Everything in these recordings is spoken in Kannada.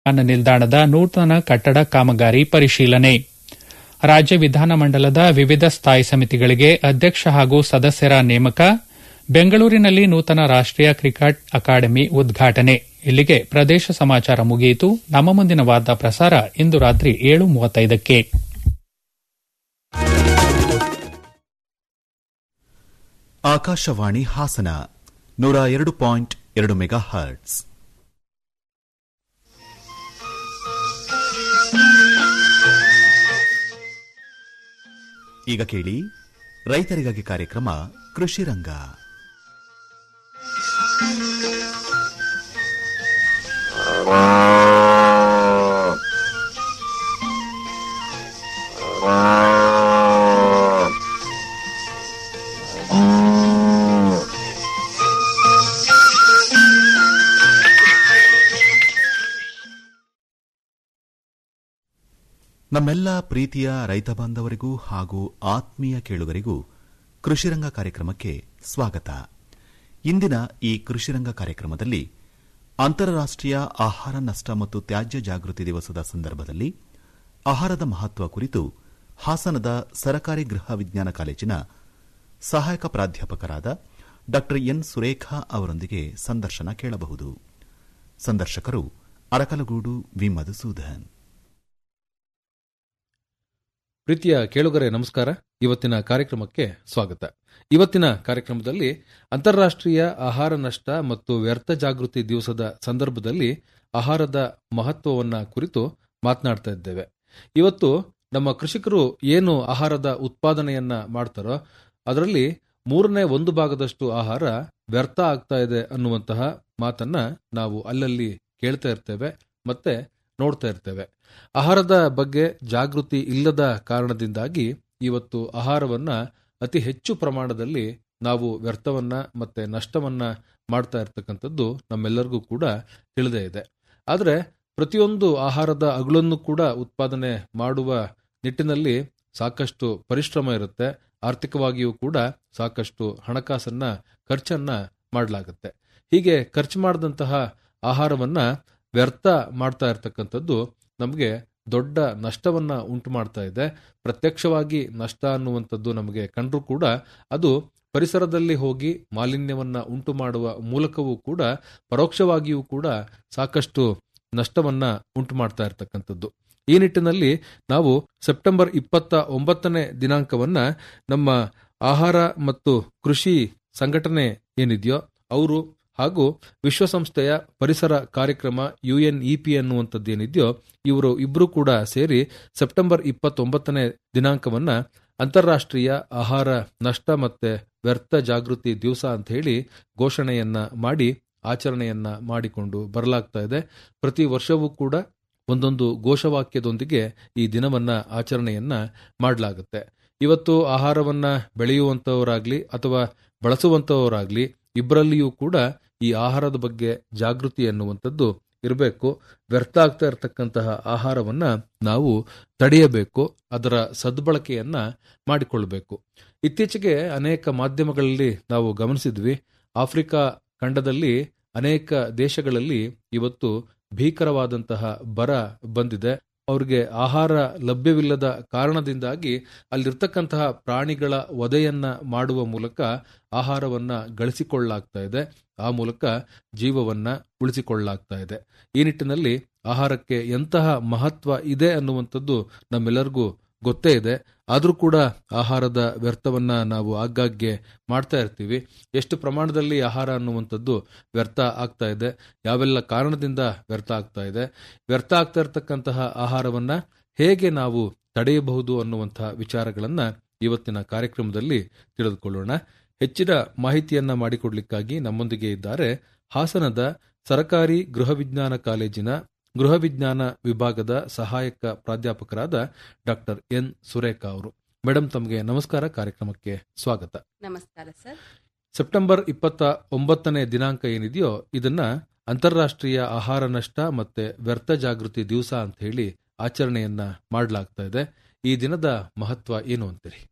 ವಿಮಾನ ನಿಲ್ದಾಣದ ನೂತನ ಕಟ್ಟಡ ಕಾಮಗಾರಿ ಪರಿಶೀಲನೆ ರಾಜ್ಯ ವಿಧಾನಮಂಡಲದ ವಿವಿಧ ಸ್ಥಾಯಿ ಸಮಿತಿಗಳಿಗೆ ಅಧ್ಯಕ್ಷ ಹಾಗೂ ಸದಸ್ಯರ ನೇಮಕ ಬೆಂಗಳೂರಿನಲ್ಲಿ ನೂತನ ರಾಷ್ಟೀಯ ಕ್ರಿಕೆಟ್ ಅಕಾಡೆಮಿ ಉದ್ಘಾಟನೆ ಇಲ್ಲಿಗೆ ಪ್ರದೇಶ ಸಮಾಚಾರ ಮುಗಿಯಿತು ನಮ್ಮ ಮುಂದಿನ ವಾರ್ತಾ ಪ್ರಸಾರ ಇಂದು ರಾತ್ರಿ ಏಳು ಮೂವತ್ತೈದಕ್ಕೆ ಆಕಾಶವಾಣಿ ಹಾಸನ ನೂರ ಎರಡು ಪಾಯಿಂಟ್ ಎರಡು ಮೆಗಾ ಹರ್ಟ್ಸ್ ಈಗ ಕೇಳಿ ರೈತರಿಗಾಗಿ ಕಾರ್ಯಕ್ರಮ ಕೃಷಿ ರಂಗ ನಮ್ಮೆಲ್ಲ ಪ್ರೀತಿಯ ರೈತ ಬಾಂಧವರಿಗೂ ಹಾಗೂ ಆತ್ಮೀಯ ಕೇಳುಗರಿಗೂ ಕೃಷಿರಂಗ ಕಾರ್ಯಕ್ರಮಕ್ಕೆ ಸ್ವಾಗತ ಇಂದಿನ ಈ ಕೃಷಿರಂಗ ಕಾರ್ಯಕ್ರಮದಲ್ಲಿ ಅಂತಾರಾಷ್ಟೀಯ ಆಹಾರ ನಷ್ಟ ಮತ್ತು ತ್ಯಾಜ್ಯ ಜಾಗೃತಿ ದಿವಸದ ಸಂದರ್ಭದಲ್ಲಿ ಆಹಾರದ ಮಹತ್ವ ಕುರಿತು ಹಾಸನದ ಸರಕಾರಿ ಗೃಹ ವಿಜ್ಞಾನ ಕಾಲೇಜಿನ ಸಹಾಯಕ ಪ್ರಾಧ್ಯಾಪಕರಾದ ಡಾ ಎನ್ ಸುರೇಖಾ ಅವರೊಂದಿಗೆ ಸಂದರ್ಶನ ಕೇಳಬಹುದು ಸಂದರ್ಶಕರು ಅರಕಲಗೂಡು ವಿ ಮಧುಸೂದನ್ ಪ್ರೀತಿಯ ಕೇಳುಗರೆ ನಮಸ್ಕಾರ ಇವತ್ತಿನ ಕಾರ್ಯಕ್ರಮಕ್ಕೆ ಸ್ವಾಗತ ಇವತ್ತಿನ ಕಾರ್ಯಕ್ರಮದಲ್ಲಿ ಅಂತಾರಾಷ್ಟೀಯ ಆಹಾರ ನಷ್ಟ ಮತ್ತು ವ್ಯರ್ಥ ಜಾಗೃತಿ ದಿವಸದ ಸಂದರ್ಭದಲ್ಲಿ ಆಹಾರದ ಮಹತ್ವವನ್ನ ಕುರಿತು ಮಾತನಾಡ್ತಾ ಇದ್ದೇವೆ ಇವತ್ತು ನಮ್ಮ ಕೃಷಿಕರು ಏನು ಆಹಾರದ ಉತ್ಪಾದನೆಯನ್ನ ಮಾಡ್ತಾರೋ ಅದರಲ್ಲಿ ಮೂರನೇ ಒಂದು ಭಾಗದಷ್ಟು ಆಹಾರ ವ್ಯರ್ಥ ಆಗ್ತಾ ಇದೆ ಅನ್ನುವಂತಹ ಮಾತನ್ನ ನಾವು ಅಲ್ಲಲ್ಲಿ ಕೇಳ್ತಾ ಇರ್ತೇವೆ ಮತ್ತೆ ನೋಡ್ತಾ ಇರ್ತೇವೆ ಆಹಾರದ ಬಗ್ಗೆ ಜಾಗೃತಿ ಇಲ್ಲದ ಕಾರಣದಿಂದಾಗಿ ಇವತ್ತು ಆಹಾರವನ್ನ ಅತಿ ಹೆಚ್ಚು ಪ್ರಮಾಣದಲ್ಲಿ ನಾವು ವ್ಯರ್ಥವನ್ನ ಮತ್ತೆ ನಷ್ಟವನ್ನ ಮಾಡ್ತಾ ಇರ್ತಕ್ಕಂಥದ್ದು ನಮ್ಮೆಲ್ಲರಿಗೂ ಕೂಡ ತಿಳಿದೇ ಇದೆ ಆದರೆ ಪ್ರತಿಯೊಂದು ಆಹಾರದ ಅಗಳನ್ನು ಕೂಡ ಉತ್ಪಾದನೆ ಮಾಡುವ ನಿಟ್ಟಿನಲ್ಲಿ ಸಾಕಷ್ಟು ಪರಿಶ್ರಮ ಇರುತ್ತೆ ಆರ್ಥಿಕವಾಗಿಯೂ ಕೂಡ ಸಾಕಷ್ಟು ಹಣಕಾಸನ್ನ ಖರ್ಚನ್ನ ಮಾಡಲಾಗುತ್ತೆ ಹೀಗೆ ಖರ್ಚು ಮಾಡಿದಂತಹ ಆಹಾರವನ್ನ ವ್ಯರ್ಥ ಮಾಡ್ತಾ ಇರ್ತಕ್ಕಂಥದ್ದು ನಮಗೆ ದೊಡ್ಡ ನಷ್ಟವನ್ನ ಉಂಟು ಮಾಡ್ತಾ ಇದೆ ಪ್ರತ್ಯಕ್ಷವಾಗಿ ನಷ್ಟ ಅನ್ನುವಂಥದ್ದು ನಮಗೆ ಕಂಡ್ರೂ ಕೂಡ ಅದು ಪರಿಸರದಲ್ಲಿ ಹೋಗಿ ಮಾಲಿನ್ಯವನ್ನ ಉಂಟು ಮಾಡುವ ಮೂಲಕವೂ ಕೂಡ ಪರೋಕ್ಷವಾಗಿಯೂ ಕೂಡ ಸಾಕಷ್ಟು ನಷ್ಟವನ್ನ ಉಂಟು ಮಾಡ್ತಾ ಇರ್ತಕ್ಕಂಥದ್ದು ಈ ನಿಟ್ಟಿನಲ್ಲಿ ನಾವು ಸೆಪ್ಟೆಂಬರ್ ಇಪ್ಪತ್ತ ಒಂಬತ್ತನೇ ದಿನಾಂಕವನ್ನ ನಮ್ಮ ಆಹಾರ ಮತ್ತು ಕೃಷಿ ಸಂಘಟನೆ ಏನಿದೆಯೋ ಅವರು ಹಾಗೂ ವಿಶ್ವಸಂಸ್ಥೆಯ ಪರಿಸರ ಕಾರ್ಯಕ್ರಮ ಯುಎನ್ಇಪಿ ಅನ್ನುವಂಥದ್ದೇನಿದೆಯೋ ಇವರು ಇಬ್ಬರು ಕೂಡ ಸೇರಿ ಸೆಪ್ಟೆಂಬರ್ ಇಪ್ಪತ್ತೊಂಬತ್ತನೇ ದಿನಾಂಕವನ್ನ ಅಂತಾರಾಷ್ಟ್ರೀಯ ಆಹಾರ ನಷ್ಟ ಮತ್ತೆ ವ್ಯರ್ಥ ಜಾಗೃತಿ ದಿವಸ ಅಂತ ಹೇಳಿ ಘೋಷಣೆಯನ್ನ ಮಾಡಿ ಆಚರಣೆಯನ್ನ ಮಾಡಿಕೊಂಡು ಬರಲಾಗ್ತಾ ಇದೆ ಪ್ರತಿ ವರ್ಷವೂ ಕೂಡ ಒಂದೊಂದು ಘೋಷವಾಕ್ಯದೊಂದಿಗೆ ಈ ದಿನವನ್ನ ಆಚರಣೆಯನ್ನ ಮಾಡಲಾಗುತ್ತೆ ಇವತ್ತು ಆಹಾರವನ್ನ ಬೆಳೆಯುವಂತವರಾಗ್ಲಿ ಅಥವಾ ಬಳಸುವಂತವರಾಗ್ಲಿ ಇಬ್ಬರಲ್ಲಿಯೂ ಕೂಡ ಈ ಆಹಾರದ ಬಗ್ಗೆ ಜಾಗೃತಿ ಎನ್ನುವಂಥದ್ದು ಇರಬೇಕು ವ್ಯರ್ಥ ಆಗ್ತಾ ಇರತಕ್ಕಂತಹ ಆಹಾರವನ್ನ ನಾವು ತಡೆಯಬೇಕು ಅದರ ಸದ್ಬಳಕೆಯನ್ನ ಮಾಡಿಕೊಳ್ಬೇಕು ಇತ್ತೀಚೆಗೆ ಅನೇಕ ಮಾಧ್ಯಮಗಳಲ್ಲಿ ನಾವು ಗಮನಿಸಿದ್ವಿ ಆಫ್ರಿಕಾ ಖಂಡದಲ್ಲಿ ಅನೇಕ ದೇಶಗಳಲ್ಲಿ ಇವತ್ತು ಭೀಕರವಾದಂತಹ ಬರ ಬಂದಿದೆ ಅವ್ರಿಗೆ ಆಹಾರ ಲಭ್ಯವಿಲ್ಲದ ಕಾರಣದಿಂದಾಗಿ ಅಲ್ಲಿರ್ತಕ್ಕಂತಹ ಪ್ರಾಣಿಗಳ ವಧೆಯನ್ನ ಮಾಡುವ ಮೂಲಕ ಆಹಾರವನ್ನ ಗಳಿಸಿಕೊಳ್ಳಲಾಗ್ತಾ ಇದೆ ಆ ಮೂಲಕ ಜೀವವನ್ನ ಉಳಿಸಿಕೊಳ್ಳಲಾಗ್ತಾ ಇದೆ ಈ ನಿಟ್ಟಿನಲ್ಲಿ ಆಹಾರಕ್ಕೆ ಎಂತಹ ಮಹತ್ವ ಇದೆ ಅನ್ನುವಂಥದ್ದು ನಮ್ಮೆಲ್ಲರಿಗೂ ಗೊತ್ತೇ ಇದೆ ಆದರೂ ಕೂಡ ಆಹಾರದ ವ್ಯರ್ಥವನ್ನ ನಾವು ಆಗಾಗ್ಗೆ ಮಾಡ್ತಾ ಇರ್ತೀವಿ ಎಷ್ಟು ಪ್ರಮಾಣದಲ್ಲಿ ಆಹಾರ ಅನ್ನುವಂಥದ್ದು ವ್ಯರ್ಥ ಆಗ್ತಾ ಇದೆ ಯಾವೆಲ್ಲ ಕಾರಣದಿಂದ ವ್ಯರ್ಥ ಆಗ್ತಾ ಇದೆ ವ್ಯರ್ಥ ಆಗ್ತಾ ಇರತಕ್ಕಂತಹ ಆಹಾರವನ್ನ ಹೇಗೆ ನಾವು ತಡೆಯಬಹುದು ಅನ್ನುವಂತಹ ವಿಚಾರಗಳನ್ನ ಇವತ್ತಿನ ಕಾರ್ಯಕ್ರಮದಲ್ಲಿ ತಿಳಿದುಕೊಳ್ಳೋಣ ಹೆಚ್ಚಿನ ಮಾಹಿತಿಯನ್ನ ಮಾಡಿಕೊಡ್ಲಿಕ್ಕಾಗಿ ನಮ್ಮೊಂದಿಗೆ ಇದ್ದಾರೆ ಹಾಸನದ ಸರಕಾರಿ ಗೃಹ ವಿಜ್ಞಾನ ಕಾಲೇಜಿನ ಗೃಹ ವಿಜ್ಞಾನ ವಿಭಾಗದ ಸಹಾಯಕ ಪ್ರಾಧ್ಯಾಪಕರಾದ ಡಾಕ್ಟರ್ ಎನ್ ಸುರೇಖಾ ಅವರು ಮೇಡಮ್ ತಮಗೆ ನಮಸ್ಕಾರ ಕಾರ್ಯಕ್ರಮಕ್ಕೆ ಸ್ವಾಗತ ನಮಸ್ಕಾರ ಸರ್ ಸೆಪ್ಟೆಂಬರ್ ಇಪ್ಪತ್ತ ಒಂಬತ್ತನೇ ದಿನಾಂಕ ಏನಿದೆಯೋ ಇದನ್ನ ಅಂತಾರಾಷ್ಟ್ರೀಯ ಆಹಾರ ನಷ್ಟ ಮತ್ತೆ ವ್ಯರ್ಥ ಜಾಗೃತಿ ದಿವಸ ಅಂತ ಹೇಳಿ ಆಚರಣೆಯನ್ನ ಮಾಡಲಾಗ್ತಾ ಇದೆ ಈ ದಿನದ ಮಹತ್ವ ಏನು ಅಂತೀರಿ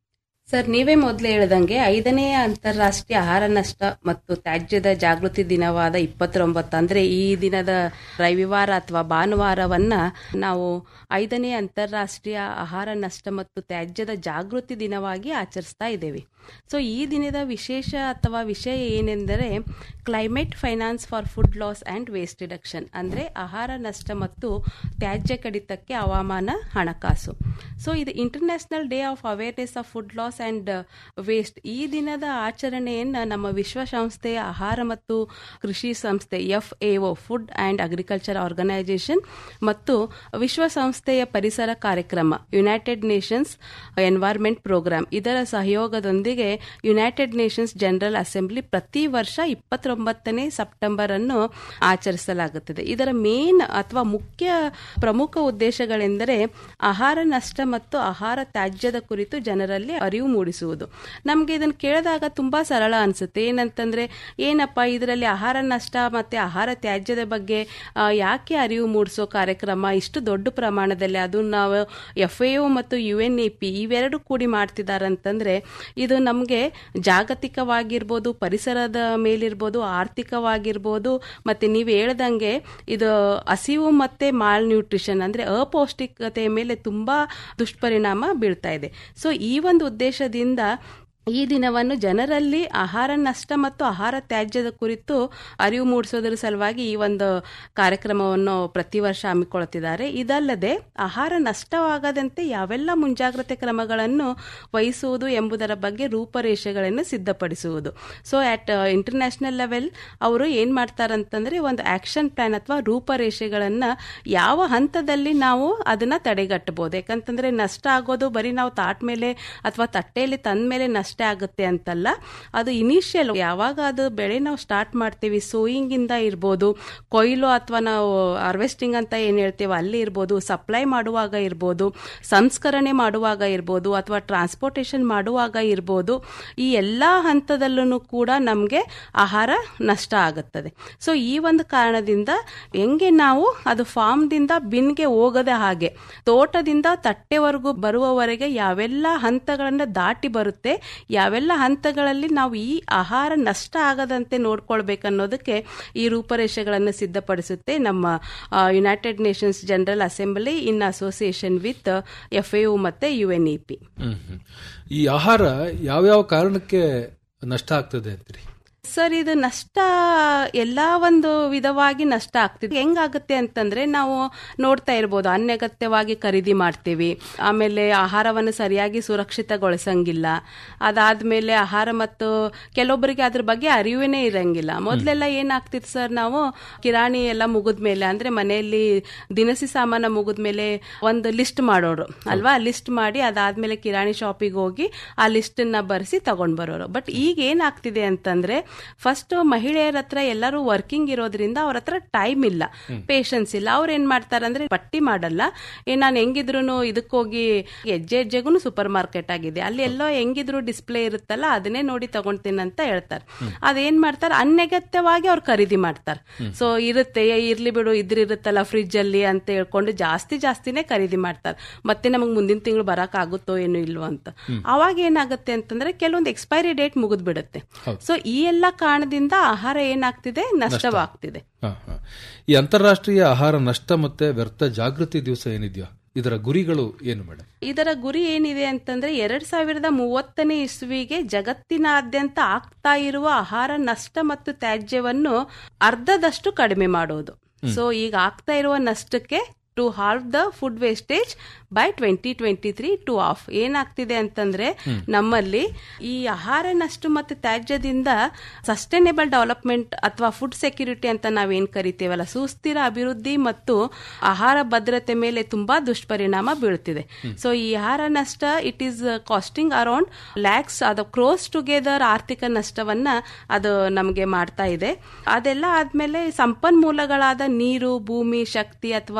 ಸರ್ ನೀವೇ ಮೊದಲು ಹೇಳ್ದಂಗೆ ಐದನೇ ಅಂತಾರಾಷ್ಟ್ರೀಯ ಆಹಾರ ನಷ್ಟ ಮತ್ತು ತ್ಯಾಜ್ಯದ ಜಾಗೃತಿ ದಿನವಾದ ಇಪ್ಪತ್ತೊಂಬತ್ತು ಅಂದ್ರೆ ಈ ದಿನದ ರವಿವಾರ ಅಥವಾ ಭಾನುವಾರವನ್ನ ನಾವು ಐದನೇ ಅಂತಾರಾಷ್ಟ್ರೀಯ ಆಹಾರ ನಷ್ಟ ಮತ್ತು ತ್ಯಾಜ್ಯದ ಜಾಗೃತಿ ದಿನವಾಗಿ ಆಚರಿಸ್ತಾ ಇದ್ದೇವೆ ಸೊ ಈ ದಿನದ ವಿಶೇಷ ಅಥವಾ ವಿಷಯ ಏನೆಂದರೆ climate finance for food loss and waste reduction ಅಂದ್ರೆ ಆಹಾರ ನಷ್ಟ ಮತ್ತು ತ್ಯಾಜ್ಯ ಕಡಿತಕ್ಕೆ ಹವಾಮಾನ ಹಣಕಾಸು ಸೊ ಇದು international day of awareness of food loss and waste ಈ ದಿನದ ಆಚರಣೆಯನ್ನು ನಮ್ಮ ವಿಶ್ವಸಂಸ್ಥೆಯ ಆಹಾರ ಮತ್ತು ಕೃಷಿ ಸಂಸ್ಥೆ F A O food and agriculture organisation ಮತ್ತು ವಿಶ್ವಸಂಸ್ಥೆಯ ಪರಿಸರ ಕಾರ್ಯಕ್ರಮ ಯುನೈಟೆಡ್ ನೇಷನ್ಸ್ ಎನ್ವೈರ್ಮೆಂಟ್ ಪ್ರೋಗ್ರಾಂ ಇದರ ಸಹಯೋಗದೊಂದಿಗೆ ಯುನೈಟೆಡ್ ನೇಷನ್ಸ್ ಜನರಲ್ ಅಸೆಂಬ್ಲಿ ಪ್ರತಿ ವರ್ಷ ಇಪ್ಪತ್ತೊಂಬತ್ತನೇ ಸೆಪ್ಟೆಂಬರ್ ಅನ್ನು ಆಚರಿಸಲಾಗುತ್ತದೆ ಇದರ ಮೇನ್ ಅಥವಾ ಮುಖ್ಯ ಪ್ರಮುಖ ಉದ್ದೇಶಗಳೆಂದರೆ ಆಹಾರ ನಷ್ಟ ಮತ್ತು ಆಹಾರ ತ್ಯಾಜ್ಯದ ಕುರಿತು ಜನರಲ್ಲಿ ಅರಿವು ಮೂಡಿಸುವುದು ನಮಗೆ ಇದನ್ನು ಕೇಳಿದಾಗ ತುಂಬಾ ಸರಳ ಅನ್ಸುತ್ತೆ ಏನಂತಂದ್ರೆ ಏನಪ್ಪ ಇದರಲ್ಲಿ ಆಹಾರ ನಷ್ಟ ಮತ್ತೆ ಆಹಾರ ತ್ಯಾಜ್ಯದ ಬಗ್ಗೆ ಆ, ಯಾಕೆ ಅರಿವು ಮೂಡಿಸೋ ಕಾರ್ಯಕ್ರಮ ಇಷ್ಟು ದೊಡ್ಡ ಪ್ರಮಾಣದಲ್ಲಿ ಅದು ನಾವು ಎಫ್ ಎ ಮತ್ತು ಯು ಎನ್ ಎ ಪಿ ಇವೆರಡು ಕೂಡಿ ಮಾಡ್ತಿದ್ದಾರೆ ಅಂತಂದ್ರೆ ಇದು ನಮಗೆ ಜಾಗತಿಕವಾಗಿರ್ಬೋದು ಪರಿಸರದ ಮೇಲಿರ್ಬೋದು ಆರ್ಥಿಕವಾಗಿರ್ಬೋದು ಮತ್ತೆ ನೀವು ಹೇಳ್ದಂಗೆ ಇದು ಹಸಿವು ಮತ್ತೆ ಮಾಲ್ ನ್ಯೂಟ್ರಿಷನ್ ಅಂದ್ರೆ ಅಪೌಷ್ಟಿಕತೆಯ ಮೇಲೆ ತುಂಬಾ ದುಷ್ಪರಿಣಾಮ ಬೀಳ್ತಾ ಇದೆ ಸೊ ಈ ಒಂದು ಉದ್ದೇಶದಿಂದ ಈ ದಿನವನ್ನು ಜನರಲ್ಲಿ ಆಹಾರ ನಷ್ಟ ಮತ್ತು ಆಹಾರ ತ್ಯಾಜ್ಯದ ಕುರಿತು ಅರಿವು ಮೂಡಿಸೋದರ ಸಲುವಾಗಿ ಈ ಒಂದು ಕಾರ್ಯಕ್ರಮವನ್ನು ಪ್ರತಿ ವರ್ಷ ಹಮ್ಮಿಕೊಳ್ಳುತ್ತಿದ್ದಾರೆ ಇದಲ್ಲದೆ ಆಹಾರ ನಷ್ಟವಾಗದಂತೆ ಯಾವೆಲ್ಲ ಮುಂಜಾಗ್ರತೆ ಕ್ರಮಗಳನ್ನು ವಹಿಸುವುದು ಎಂಬುದರ ಬಗ್ಗೆ ರೂಪರೇಷೆಗಳನ್ನು ಸಿದ್ಧಪಡಿಸುವುದು ಸೊ ಅಟ್ ಇಂಟರ್ನ್ಯಾಷನಲ್ ಲೆವೆಲ್ ಅವರು ಏನ್ ಮಾಡ್ತಾರಂತಂದ್ರೆ ಒಂದು ಆಕ್ಷನ್ ಪ್ಲಾನ್ ಅಥವಾ ರೂಪರೇಷೆಗಳನ್ನ ಯಾವ ಹಂತದಲ್ಲಿ ನಾವು ಅದನ್ನ ತಡೆಗಟ್ಟಬಹುದು ಯಾಕಂತಂದ್ರೆ ನಷ್ಟ ಆಗೋದು ಬರೀ ನಾವು ತಾಟ್ ಮೇಲೆ ಅಥವಾ ತಟ್ಟೆಯಲ್ಲಿ ತಂದ ಮೇಲೆ ನಷ್ಟ ಆಗುತ್ತೆ ಅಂತಲ್ಲ ಅದು ಇನಿಷಿಯಲ್ ಯಾವಾಗ ಅದು ಬೆಳೆ ನಾವು ಸ್ಟಾರ್ಟ್ ಮಾಡ್ತೀವಿ ಸೋಯಿಂಗ್ ಇಂದ ಇರ್ಬೋದು ಕೊಯ್ಲು ಅಥವಾ ನಾವು ಹಾರ್ವೆಸ್ಟಿಂಗ್ ಅಂತ ಏನ್ ಹೇಳ್ತೀವಿ ಅಲ್ಲಿ ಇರ್ಬೋದು ಸಪ್ಲೈ ಮಾಡುವಾಗ ಇರ್ಬೋದು ಸಂಸ್ಕರಣೆ ಮಾಡುವಾಗ ಇರ್ಬೋದು ಅಥವಾ ಟ್ರಾನ್ಸ್ಪೋರ್ಟೇಷನ್ ಮಾಡುವಾಗ ಇರ್ಬೋದು ಈ ಎಲ್ಲಾ ಹಂತದಲ್ಲೂ ಕೂಡ ನಮಗೆ ಆಹಾರ ನಷ್ಟ ಆಗುತ್ತದೆ ಸೊ ಈ ಒಂದು ಕಾರಣದಿಂದ ಹೆಂಗೆ ನಾವು ಅದು ಫಾರ್ಮ್ದಿಂದ ಬಿನ್ಗೆ ಹೋಗದೆ ಹಾಗೆ ತೋಟದಿಂದ ತಟ್ಟೆವರೆಗೂ ಬರುವವರೆಗೆ ಯಾವೆಲ್ಲ ಹಂತಗಳನ್ನ ದಾಟಿ ಬರುತ್ತೆ ಯಾವೆಲ್ಲ ಹಂತಗಳಲ್ಲಿ ನಾವು ಈ ಆಹಾರ ನಷ್ಟ ಆಗದಂತೆ ನೋಡ್ಕೊಳ್ಬೇಕನ್ನೋದಕ್ಕೆ ಈ ರೂಪರೇಷೆಗಳನ್ನು ಸಿದ್ಧಪಡಿಸುತ್ತೆ ನಮ್ಮ United Nations General Assembly in association with F A ಮತ್ತೆ U N E P hmm, hmm. ಈ ಆಹಾರ ಯಾವ್ಯಾವ ಕಾರಣಕ್ಕೆ ನಷ್ಟ ಆಗ್ತದೆ ಅಂತೀರಿ ಸರ್ ಇದು ನಷ್ಟ ಎಲ್ಲಾ ಒಂದು ವಿಧವಾಗಿ ನಷ್ಟ ಆಗ್ತಿದೆ ಹೆಂಗಾಗುತ್ತೆ ಅಂತಂದ್ರೆ ನಾವು ನೋಡ್ತಾ ಇರ್ಬೋದು ಅನಗತ್ಯವಾಗಿ ಖರೀದಿ ಮಾಡ್ತೀವಿ ಆಮೇಲೆ ಆಹಾರವನ್ನು ಸರಿಯಾಗಿ ಸುರಕ್ಷಿತಗೊಳಿಸಂಗಿಲ್ಲ ಅದಾದ್ಮೇಲೆ ಆಹಾರ ಮತ್ತು ಕೆಲವೊಬ್ಬರಿಗೆ ಅದ್ರ ಬಗ್ಗೆ ಅರಿವಿನೇ ಇರಂಗಿಲ್ಲ ಮೊದಲೆಲ್ಲ ಏನಾಗ್ತಿತ್ತು ಸರ್ ನಾವು ಕಿರಾಣಿ ಎಲ್ಲ ಮುಗಿದ್ಮೇಲೆ ಅಂದ್ರೆ ಮನೆಯಲ್ಲಿ ದಿನಸಿ ಸಾಮಾನ ಮುಗಿದ್ಮೇಲೆ ಒಂದು ಲಿಸ್ಟ್ ಮಾಡೋರು ಅಲ್ವಾ ಲಿಸ್ಟ್ ಮಾಡಿ ಅದಾದ್ಮೇಲೆ ಕಿರಾಣಿ ಶಾಪಿಗೆ ಹೋಗಿ ಆ ಲಿಸ್ಟ್ ನ ಬರೆಸಿ ತಗೊಂಡ್ ಬರೋರು ಬಟ್ ಈಗ ಏನಾಗ್ತಿದೆ ಅಂತಂದ್ರೆ ಫಸ್ಟ್ ಮಹಿಳೆಯರ ಹತ್ರ ಎಲ್ಲರೂ ವರ್ಕಿಂಗ್ ಇರೋದ್ರಿಂದ ಅವ್ರ ಹತ್ರ ಟೈಮ್ ಇಲ್ಲ ಪೇಷನ್ಸ್ ಇಲ್ಲ ಅವ್ರು ಏನ್ ಮಾಡ್ತಾರೆ ಅಂದ್ರೆ ಪಟ್ಟಿ ಮಾಡಲ್ಲ ಏ ನಾನು ಹೆಂಗಿದ್ರು ಇದಕ್ಕೆ ಹೋಗಿ ಹೆಜ್ಜೆ ಹೆಜ್ಜೆಗೂ ಸೂಪರ್ ಮಾರ್ಕೆಟ್ ಆಗಿದೆ ಅಲ್ಲಿ ಎಲ್ಲೋ ಹೆಂಗಿದ್ರು ಡಿಸ್ಪ್ಲೇ ಇರುತ್ತಲ್ಲ ಅದನ್ನೇ ನೋಡಿ ತಗೊಂತೀನಿ ಅಂತ ಹೇಳ್ತಾರೆ ಅದೇನ್ ಮಾಡ್ತಾರೆ ಅನಗತ್ಯವಾಗಿ ಅವ್ರು ಖರೀದಿ ಮಾಡ್ತಾರೆ ಸೊ ಇರುತ್ತೆ ಏ, ಇರ್ಲಿ ಬಿಡು ಇದ್ರಿರುತ್ತಲ್ಲ ಫ್ರಿಜ್ ಅಲ್ಲಿ ಅಂತ ಹೇಳ್ಕೊಂಡು ಜಾಸ್ತಿ ಜಾಸ್ತಿನೇ ಖರೀದಿ ಮಾಡ್ತಾರೆ ಮತ್ತೆ ನಮಗೆ ಮುಂದಿನ ತಿಂಗಳು ಬರಕ್ ಆಗುತ್ತೋ ಏನೋ ಇಲ್ವೋ ಅಂತ ಅವಾಗ ಏನಾಗುತ್ತೆ ಅಂತಂದ್ರೆ ಕೆಲವೊಂದು ಎಕ್ಸ್ಪೈರಿ ಡೇಟ್ ಮುಗಿದ್ ಬಿಡುತ್ತೆ ಸೊ ಈ ಎಲ್ಲ ಕಾರಣದಿಂದ ಆಹಾರ ಏನಾಗ್ತಿದೆ ನಷ್ಟವಾಗ್ತಿದೆ ಹ, ಹ. ಈ ಅಂತಾರಾಷ್ಟ್ರೀಯ ಆಹಾರ ನಷ್ಟ ಮತ್ತೆ ವ್ಯರ್ಥ ಜಾಗೃತಿ ದಿವಸ ಏನಿದೆಯೋ ಇದರ ಗುರಿಗಳು ಏನು ಮೇಡಮ್ ಇದರ ಗುರಿ ಏನಿದೆ ಅಂತಂದ್ರೆ ಎರಡ್ ಸಾವಿರದ ಮೂವತ್ತನೇ ಇಸ್ವಿಗೆ ಜಗತ್ತಿನಾದ್ಯಂತ ಆಗ್ತಾ ಇರುವ ಆಹಾರ ನಷ್ಟ ಮತ್ತು ತ್ಯಾಜ್ಯವನ್ನು ಅರ್ಧದಷ್ಟು ಕಡಿಮೆ ಮಾಡೋದು ಸೊ ಈಗ ಆಗ್ತಾ ಇರುವ ನಷ್ಟಕ್ಕೆ to halve the food wastage by twenty twenty three to of ಏನಾಗ್ತಿದೆ ಅಂತಂದ್ರೆ ನಮ್ಮಲ್ಲಿ ಈ ಆಹಾರ ನಷ್ಟ ಮತ್ತು ತ್ಯಾಜ್ಯದಿಂದ ಸಸ್ಟೈನೇಬಲ್ ಡೆವಲಪ್ಮೆಂಟ್ ಅಥವಾ ಫುಡ್ ಸೆಕ್ಯೂರಿಟಿ ಅಂತ ನಾವೇನ್ ಕರಿತೇವಲ್ಲ ಸುಸ್ಥಿರ ಅಭಿವೃದ್ಧಿ ಮತ್ತು ಆಹಾರ ಭದ್ರತೆ ಮೇಲೆ ತುಂಬಾ ದುಷ್ಪರಿಣಾಮ ಬೀಳುತ್ತಿದೆ ಸೊ ಈ ಆಹಾರ ನಷ್ಟ it is costing around lakhs ಅದು ಕ್ರೋಸ್ ಟುಗೆದರ್ ಆರ್ಥಿಕ ನಷ್ಟವನ್ನ ಅದು ನಮಗೆ ಮಾಡ್ತಾ ಇದೆ ಅದೆಲ್ಲ ಆದ್ಮೇಲೆ ಸಂಪನ್ಮೂಲಗಳಾದ ನೀರು ಭೂಮಿ ಶಕ್ತಿ ಅಥವಾ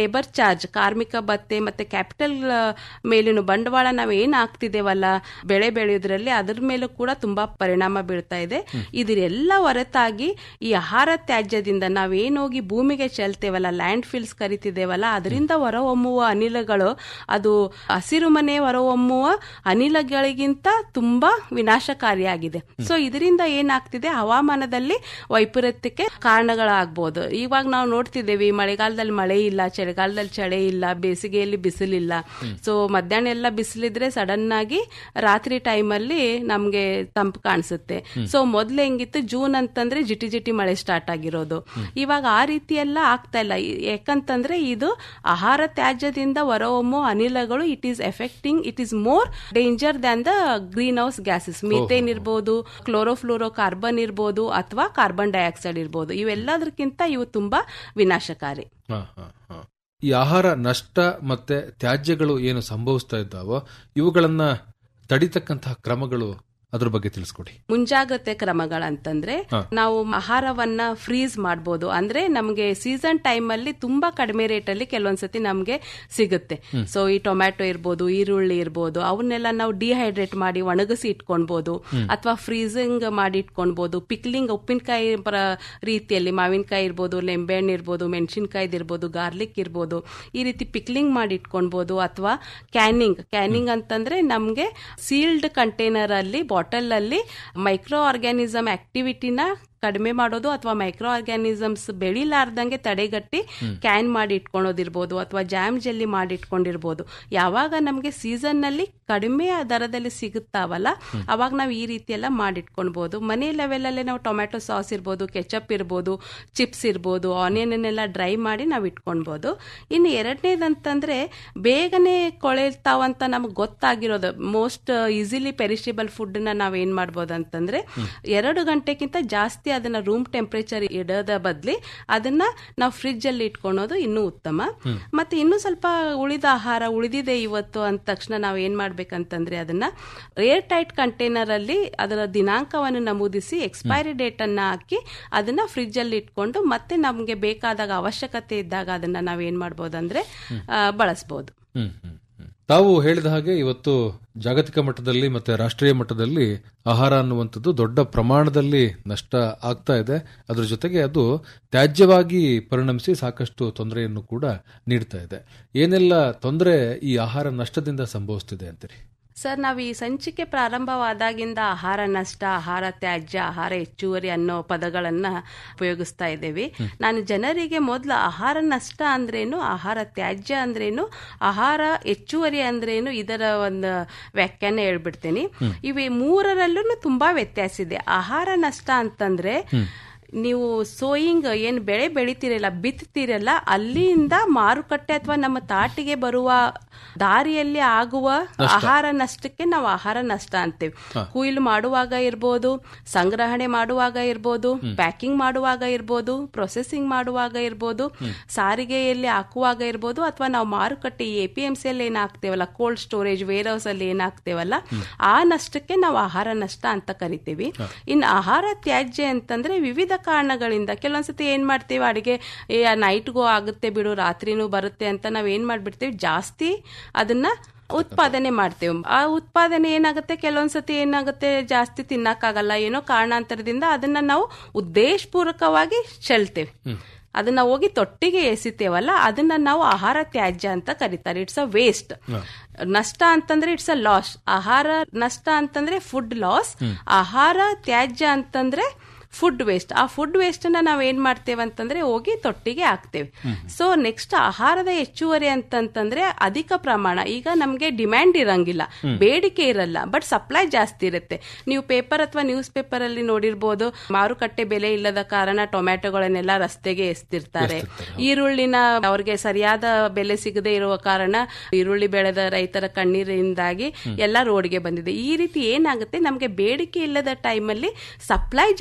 ಲೇಬರ್ ಚಾರ್ಜ್ ಕಾರ್ಮಿಕ ಭತ್ತೆ ಮತ್ತೆ ಕ್ಯಾಪಿಟಲ್ ಮೇಲಿನ ಬಂಡವಾಳ ನಾವು ಏನ್ ಹಾಕ್ತಿದ್ದೇವಲ್ಲ ಬೆಳೆ ಬೆಳೆಯೋದ್ರಲ್ಲಿ ಅದ್ರ ಮೇಲೂ ಕೂಡ ತುಂಬಾ ಪರಿಣಾಮ ಬೀಳ್ತಾ ಇದೆ ಇದರೆಲ್ಲ ಹೊರತಾಗಿ ಈ ಆಹಾರ ತ್ಯಾಜ್ಯದಿಂದ ನಾವೇನೋಗಿ ಭೂಮಿಗೆ ಚೆಲ್ತೇವಲ್ಲ ಲ್ಯಾಂಡ್ ಫಿಲ್ಸ್ ಕರಿತಿದ್ದೇವಲ್ಲ ಅದರಿಂದ ಹೊರಹೊಮ್ಮುವ ಅನಿಲಗಳು ಅದು ಹಸಿರು ಮನೆ ಹೊರಹೊಮ್ಮುವ ಅನಿಲಗಳಿಗಿಂತ ತುಂಬಾ ವಿನಾಶಕಾರಿಯಾಗಿದೆ ಸೊ ಇದರಿಂದ ಏನಾಗ್ತಿದೆ ಹವಾಮಾನದಲ್ಲಿ ವೈಪರೀತ್ಯಕ್ಕೆ ಕಾರಣಗಳಾಗ್ಬೋದು ಇವಾಗ ನಾವು ನೋಡ್ತಿದ್ದೇವೆ ಮಳೆಗಾಲದಲ್ಲಿ ಮಳೆ ಇಲ್ಲ ಚಳಿಗಾಲದಲ್ಲಿ ಚಳಿ ಇಲ್ಲ ಬೇಸಿಗೆಯಲ್ಲಿ ಬಿಸಿಲಿಲ್ಲ ಸೊ ಮಧ್ಯಾಹ್ನ ಎಲ್ಲ ಬಿಸಿಲಿದ್ರೆ ಸಡನ್ ಆಗಿ ರಾತ್ರಿ ಟೈಮಲ್ಲಿ ನಮ್ಗೆ ತಂಪು ಕಾಣಿಸುತ್ತೆ ಸೊ ಮೊದ್ಲು ಹೆಂಗಿತ್ತು ಜೂನ್ ಅಂತಂದ್ರೆ ಜಿಟಿ ಜಿಟಿ ಮಳೆ ಸ್ಟಾರ್ಟ್ ಆಗಿರೋದು ಇವಾಗ ಆ ರೀತಿ ಎಲ್ಲ ಆಗ್ತಾ ಇಲ್ಲ ಈ- ಯಾಕಂತಂದ್ರೆ ಇದು ಆಹಾರ ತ್ಯಾಜ್ಯದಿಂದ ಹೊರಹೊಮ್ಮೋ ಅನಿಲಗಳು it is affecting it is more danger than the greenhouse gases methane ಇರ್ಬೋದು ಕ್ಲೋರೋಫ್ಲೋರೋ ಕಾರ್ಬನ್ ಇರ್ಬೋದು ಅಥವಾ ಕಾರ್ಬನ್ ಡೈಆಕ್ಸೈಡ್ ಇರ್ಬೋದು ಇವೆಲ್ಲದಕ್ಕಿಂತ ಇವು ತುಂಬಾ ವಿನಾಶಕಾರಿ ಹ, ಹ, ಹ. ಈ ಆಹಾರ ನಷ್ಟ ಮತ್ತೆ ತ್ಯಾಜ್ಯಗಳು ಏನು ಸಂಭವಿಸ್ತಾ ಇದ್ದಾವೋ ಇವುಗಳನ್ನ ತಡಿತಕ್ಕಂತಹ ಕ್ರಮಗಳು ಅದ್ರ ಬಗ್ಗೆ ತಿಳಿಸ್ಕೊಡಿ ಮುಂಜಾಗ್ರತೆ ಕ್ರಮಗಳಂತಂದ್ರೆ ಹ. ನಾವು ಆಹಾರವನ್ನ ಫ್ರೀಸ್ ಮಾಡ್ಬೋದು ಅಂದ್ರೆ ನಮಗೆ ಸೀಸನ್ ಟೈಮ್ ಅಲ್ಲಿ ತುಂಬಾ ಕಡಿಮೆ ರೇಟ್ ಅಲ್ಲಿ ಕೆಲವೊಂದ್ಸತಿ ನಮ್ಗೆ ಸಿಗುತ್ತೆ ಸೊ ಈ ಟೊಮ್ಯಾಟೊ ಇರ್ಬೋದು ಈರುಳ್ಳಿ ಇರ್ಬೋದು ಅವನ್ನೆಲ್ಲ ನಾವು ಡಿಹೈಡ್ರೇಟ್ ಮಾಡಿ ಒಣಗಿಸಿ ಇಟ್ಕೊಳ್ಬಹುದು ಅಥವಾ ಫ್ರೀಸಿಂಗ್ ಮಾಡಿ ಇಟ್ಕೊಳ್ಬಹುದು ಪಿಕ್ಲಿಂಗ್ ಉಪ್ಪಿನಕಾಯಿ ಪ್ರ- ರೀತಿಯಲ್ಲಿ ಮಾವಿನಕಾಯಿ ಇರ್ಬೋದು ಲಿಂಬೆಹಣ್ಣು ಇರ್ಬೋದು ಮೆಣಸಿನ್ಕಾಯ್ದು ಇರ್ಬೋದು ಗಾರ್ಲಿಕ್ ಇರ್ಬೋದು ಈ ರೀತಿ ಪಿಕ್ಲಿಂಗ್ ಮಾಡಿ ಇಟ್ಕೊಳ್ಬಹುದು ಅಥವಾ ಕ್ಯಾನಿಂಗ್ ಕ್ಯಾನಿಂಗ್ ಅಂತಂದ್ರೆ ನಮ್ಗೆ ಸೀಲ್ಡ್ ಕಂಟೈನರ್ ಅಲ್ಲಿ ಬಾಟಲ್ ಅಲ್ಲಿ ಮೈಕ್ರೋ ಆರ್ಗ್ಯಾನಿಸಮ್ ಆಕ್ಟಿವಿಟಿನ ಕಡಿಮೆ ಮಾಡೋದು ಅಥವಾ ಮೈಕ್ರೋ ಆರ್ಗ್ಯಾನಿಸಮ್ಸ್ ಬೆಳಿಲಾರ್ದಂಗೆ ತಡೆಗಟ್ಟಿ ಕ್ಯಾನ್ ಮಾಡಿ ಇಟ್ಕೊಳೋದಿರ್ಬೋದು ಅಥವಾ ಜಾಮ್ ಜೆಲ್ಲಿ ಮಾಡಿ ಇಟ್ಕೊಂಡಿರ್ಬೋದು ಯಾವಾಗ ನಮಗೆ ಸೀಸನ್ ನಲ್ಲಿ ಕಡಿಮೆ ದರದಲ್ಲಿ ಸಿಗುತ್ತಾವಲ್ಲ ಅವಾಗ ನಾವು ಈ ರೀತಿ ಎಲ್ಲ ಮಾಡಿ ಇಟ್ಕೊಳ್ಬಹುದು ಮನೆ ಲೆವೆಲ್ ಅಲ್ಲೇ ನಾವು ಟೊಮ್ಯಾಟೊ ಸಾಸ್ ಇರ್ಬೋದು ಕೆಚಪ್ ಇರ್ಬೋದು ಚಿಪ್ಸ್ ಇರ್ಬೋದು ಆನಿಯನ್ ಎಲ್ಲ ಡ್ರೈ ಮಾಡಿ ನಾವು ಇಟ್ಕೊಳ್ಬಹುದು ಇನ್ನು ಎರಡನೇದಂತಂದ್ರೆ ಬೇಗನೆ ಕೊಳೆತಾವಂತ ನಮ್ಗೆ ಗೊತ್ತಾಗಿರೋದು ಮೋಸ್ಟ್ ಈಸಿಲಿ ಪೆರಿಷಿಬಲ್ ಫುಡ್ ನ ನಾವ್ ಏನ್ ಮಾಡ್ಬೋದು ಅಂತಂದ್ರೆ ಎರಡು ಗಂಟೆಗಿಂತ ಜಾಸ್ತಿ ಅದನ್ನ ರೂಮ್ ಟೆಂಪರೇಚರ್ ಇಡೋದ ಬದ್ಲಿ ಅದನ್ನ ನಾವು ಫ್ರಿಜ್ ಅಲ್ಲಿ ಇಟ್ಕೊಳೋದು ಇನ್ನೂ ಉತ್ತಮ ಮತ್ತೆ ಇನ್ನೂ ಸ್ವಲ್ಪ ಉಳಿದ ಆಹಾರ ಉಳಿದಿದೆ ಇವತ್ತು ಅಂದ ತಕ್ಷಣ ನಾವು ಏನ್ ಮಾಡ್ಬೇಕಂತಂದ್ರೆ ಅದನ್ನ ಏರ್ ಟೈಟ್ ಕಂಟೈನರ್ ಅಲ್ಲಿ ಅದರ ದಿನಾಂಕವನ್ನು ನಮೂದಿಸಿ ಎಕ್ಸ್ಪೈರಿ ಡೇಟ್ ಅನ್ನ ಹಾಕಿ ಅದನ್ನ ಫ್ರಿಜ್ ಅಲ್ಲಿ ಇಟ್ಕೊಂಡು ಮತ್ತೆ ನಮ್ಗೆ ಬೇಕಾದಾಗ ಅವಶ್ಯಕತೆ ಇದ್ದಾಗ ಅದನ್ನ ನಾವ್ ಏನ್ ಮಾಡ್ಬೋದಂದ್ರೆ ಆ, ಬಳಸ್ಬೋದು ಹ್ಮ್, ಹ್ಮ್, ಹ್ಮ್. ತಾವು ಹೇಳಿದ ಹಾಗೆ ಇವತ್ತು ಜಾಗತಿಕ ಮಟ್ಟದಲ್ಲಿ ಮತ್ತೆ ರಾಷ್ಟ್ರೀಯ ಮಟ್ಟದಲ್ಲಿ ಆಹಾರ ಅನ್ನುವಂಥದ್ದು ದೊಡ್ಡ ಪ್ರಮಾಣದಲ್ಲಿ ನಷ್ಟ ಆಗ್ತಾ ಇದೆ ಅದ್ರ ಜೊತೆಗೆ ಅದು ತ್ಯಾಜ್ಯವಾಗಿ ಪರಿಣಮಿಸಿ ಸಾಕಷ್ಟು ತೊಂದರೆಯನ್ನು ಕೂಡ ನೀಡ್ತಾ ಇದೆ ಏನೆಲ್ಲ ತೊಂದರೆ ಈ ಆಹಾರ ನಷ್ಟದಿಂದ ಸಂಭವಿಸ್ತಿದೆ ಅಂತೀರಿ ಸರ್ ನಾವು ಈ ಸಂಚಿಕೆ ಪ್ರಾರಂಭವಾದಾಗಿಂದ ಆಹಾರ ನಷ್ಟ ಆಹಾರ ತ್ಯಾಜ್ಯ ಆಹಾರ ಹೆಚ್ಚುವರಿ ಅನ್ನೋ ಪದಗಳನ್ನ ಉಪಯೋಗಿಸ್ತಾ ಇದ್ದೇವೆ ನಾನು ಜನರಿಗೆ ಮೊದಲು ಆಹಾರ ನಷ್ಟ ಅಂದ್ರೇನು ಆಹಾರ ತ್ಯಾಜ್ಯ ಅಂದ್ರೇನು ಆಹಾರ ಹೆಚ್ಚುವರಿ ಅಂದ್ರೇನು ಇದರ ಒಂದು ವ್ಯಾಖ್ಯಾನ ಹೇಳ್ಬಿಡ್ತೀನಿ ಇವೆ ಮೂರರಲ್ಲೂ ತುಂಬಾ ವ್ಯತ್ಯಾಸ ಇದೆ ಆಹಾರ ನಷ್ಟ ಅಂತಂದ್ರೆ ನೀವು ಸೋಯಿಂಗ್ ಏನ್ ಬೆಳೆ ಬೆಳಿತೀರಲ್ಲ ಬಿತ್ತೀರಲ್ಲ ಅಲ್ಲಿಂದ ಮಾರುಕಟ್ಟೆ ಅಥವಾ ನಮ್ಮ ತಾಟಿಗೆ ಬರುವ ದಾರಿಯಲ್ಲಿ ಆಗುವ ಆಹಾರ ನಷ್ಟಕ್ಕೆ ನಾವು ಆಹಾರ ನಷ್ಟ ಅಂತೇವೆ ಕುಯ್ಲು ಮಾಡುವಾಗ ಇರ್ಬೋದು ಸಂಗ್ರಹಣೆ ಮಾಡುವಾಗ ಇರ್ಬೋದು ಪ್ಯಾಕಿಂಗ್ ಮಾಡುವಾಗ ಇರ್ಬೋದು ಪ್ರೊಸೆಸಿಂಗ್ ಮಾಡುವಾಗ ಇರ್ಬೋದು ಸಾರಿಗೆಯಲ್ಲಿ ಹಾಕುವಾಗ ಇರ್ಬೋದು ಅಥವಾ ನಾವು ಮಾರುಕಟ್ಟೆ ಎ ಪಿ ಎಂ ಸಿ ಅಲ್ಲಿ ಏನ್ ಹಾಕ್ತೇವಲ್ಲ ಕೋಲ್ಡ್ ಸ್ಟೋರೇಜ್ ವೇರ್ ಹೌಸ್ ಅಲ್ಲಿ ಏನ್ ಹಾಕ್ತೇವಲ್ಲ ಆ ನಷ್ಟಕ್ಕೆ ನಾವು ಆಹಾರ ನಷ್ಟ ಅಂತ ಕರಿತೀವಿ ಇನ್ನು ಆಹಾರ ತ್ಯಾಜ್ಯ ಅಂತಂದ್ರೆ ವಿವಿಧ ಕಾರಣಗಳಿಂದ ಕೆಲವೊಂದ್ಸತಿ ಏನ್ ಮಾಡ್ತೀವಿ ಅಡಿಗೆ ಏ ನೈಟ್ಗೂ ಆಗುತ್ತೆ ಬಿಡು ರಾತ್ರಿನೂ ಬರುತ್ತೆ ಅಂತ ನಾವ್ ಏನ್ ಮಾಡ್ಬಿಡ್ತೀವಿ ಜಾಸ್ತಿ ಅದನ್ನ ಉತ್ಪಾದನೆ ಮಾಡ್ತೇವೆ ಆ ಉತ್ಪಾದನೆ ಏನಾಗುತ್ತೆ ಕೆಲವೊಂದ್ಸತಿ ಏನಾಗುತ್ತೆ ಜಾಸ್ತಿ ತಿನ್ನಕ್ಕಾಗಲ್ಲ ಏನೋ ಕಾರಣಾಂತರದಿಂದ ಅದನ್ನ ನಾವು ಉದ್ದೇಶಪೂರ್ವಕವಾಗಿ ಚೆಲ್ತೇವೆ ಅದನ್ನ ಹೋಗಿ ತೊಟ್ಟಿಗೆ ಎಸಿತೇವಲ್ಲ ಅದನ್ನ ನಾವು ಆಹಾರ ತ್ಯಾಜ್ಯ ಅಂತ ಕರೀತಾರೆ ಇಟ್ಸ್ ಅ ವೇಸ್ಟ್ ನಷ್ಟ ಅಂತಂದ್ರೆ ಇಟ್ಸ್ ಅ ಲಾಸ್ ಆಹಾರ ನಷ್ಟ ಅಂತಂದ್ರೆ ಫುಡ್ ಲಾಸ್ ಆಹಾರ ತ್ಯಾಜ್ಯ ಅಂತಂದ್ರೆ ಫುಡ್ ವೇಸ್ಟ್ ಆ ಫುಡ್ ವೇಸ್ಟ್ ನ ನಾವ್ ಏನ್ ಮಾಡ್ತೇವೆ ಅಂತಂದ್ರೆ ಹೋಗಿ ತೊಟ್ಟಿಗೆ ಹಾಕ್ತೇವೆ ಸೊ ನೆಕ್ಸ್ಟ್ ಆಹಾರದ ಹೆಚ್ಚುವರಿ ಅಂತಂತಂದ್ರೆ ಅಧಿಕ ಪ್ರಮಾಣ ಈಗ ನಮ್ಗೆ ಡಿಮ್ಯಾಂಡ್ ಇರಂಗಿಲ್ಲ ಬೇಡಿಕೆ ಇರಲ್ಲ ಬಟ್ ಸಪ್ಲೈ ಜಾಸ್ತಿ ಇರುತ್ತೆ ನೀವು ಪೇಪರ್ ಅಥವಾ ನ್ಯೂಸ್ ಪೇಪರ್ ಅಲ್ಲಿ ನೋಡಿರ್ಬೋದು ಮಾರುಕಟ್ಟೆ ಬೆಲೆ ಇಲ್ಲದ ಕಾರಣ ಟೊಮ್ಯಾಟೊಗಳನ್ನೆಲ್ಲ ರಸ್ತೆಗೆ ಎಸ್ತಿರ್ತಾರೆ ಈರುಳ್ಳಿನ ಅವ್ರಿಗೆ ಸರಿಯಾದ ಬೆಲೆ ಸಿಗದೆ ಇರುವ ಕಾರಣ ಈರುಳ್ಳಿ ಬೆಳೆದ ರೈತರ ಕಣ್ಣೀರಿಂದಾಗಿ ಎಲ್ಲ ರೋಡ್ಗೆ ಬಂದಿದೆ ಈ ರೀತಿ ಏನಾಗುತ್ತೆ ನಮ್ಗೆ ಬೇಡಿಕೆ ಇಲ್ಲದ ಟೈಮಲ್ಲಿ ಸಪ್ಲೈ ಜಾಸ್ತಿ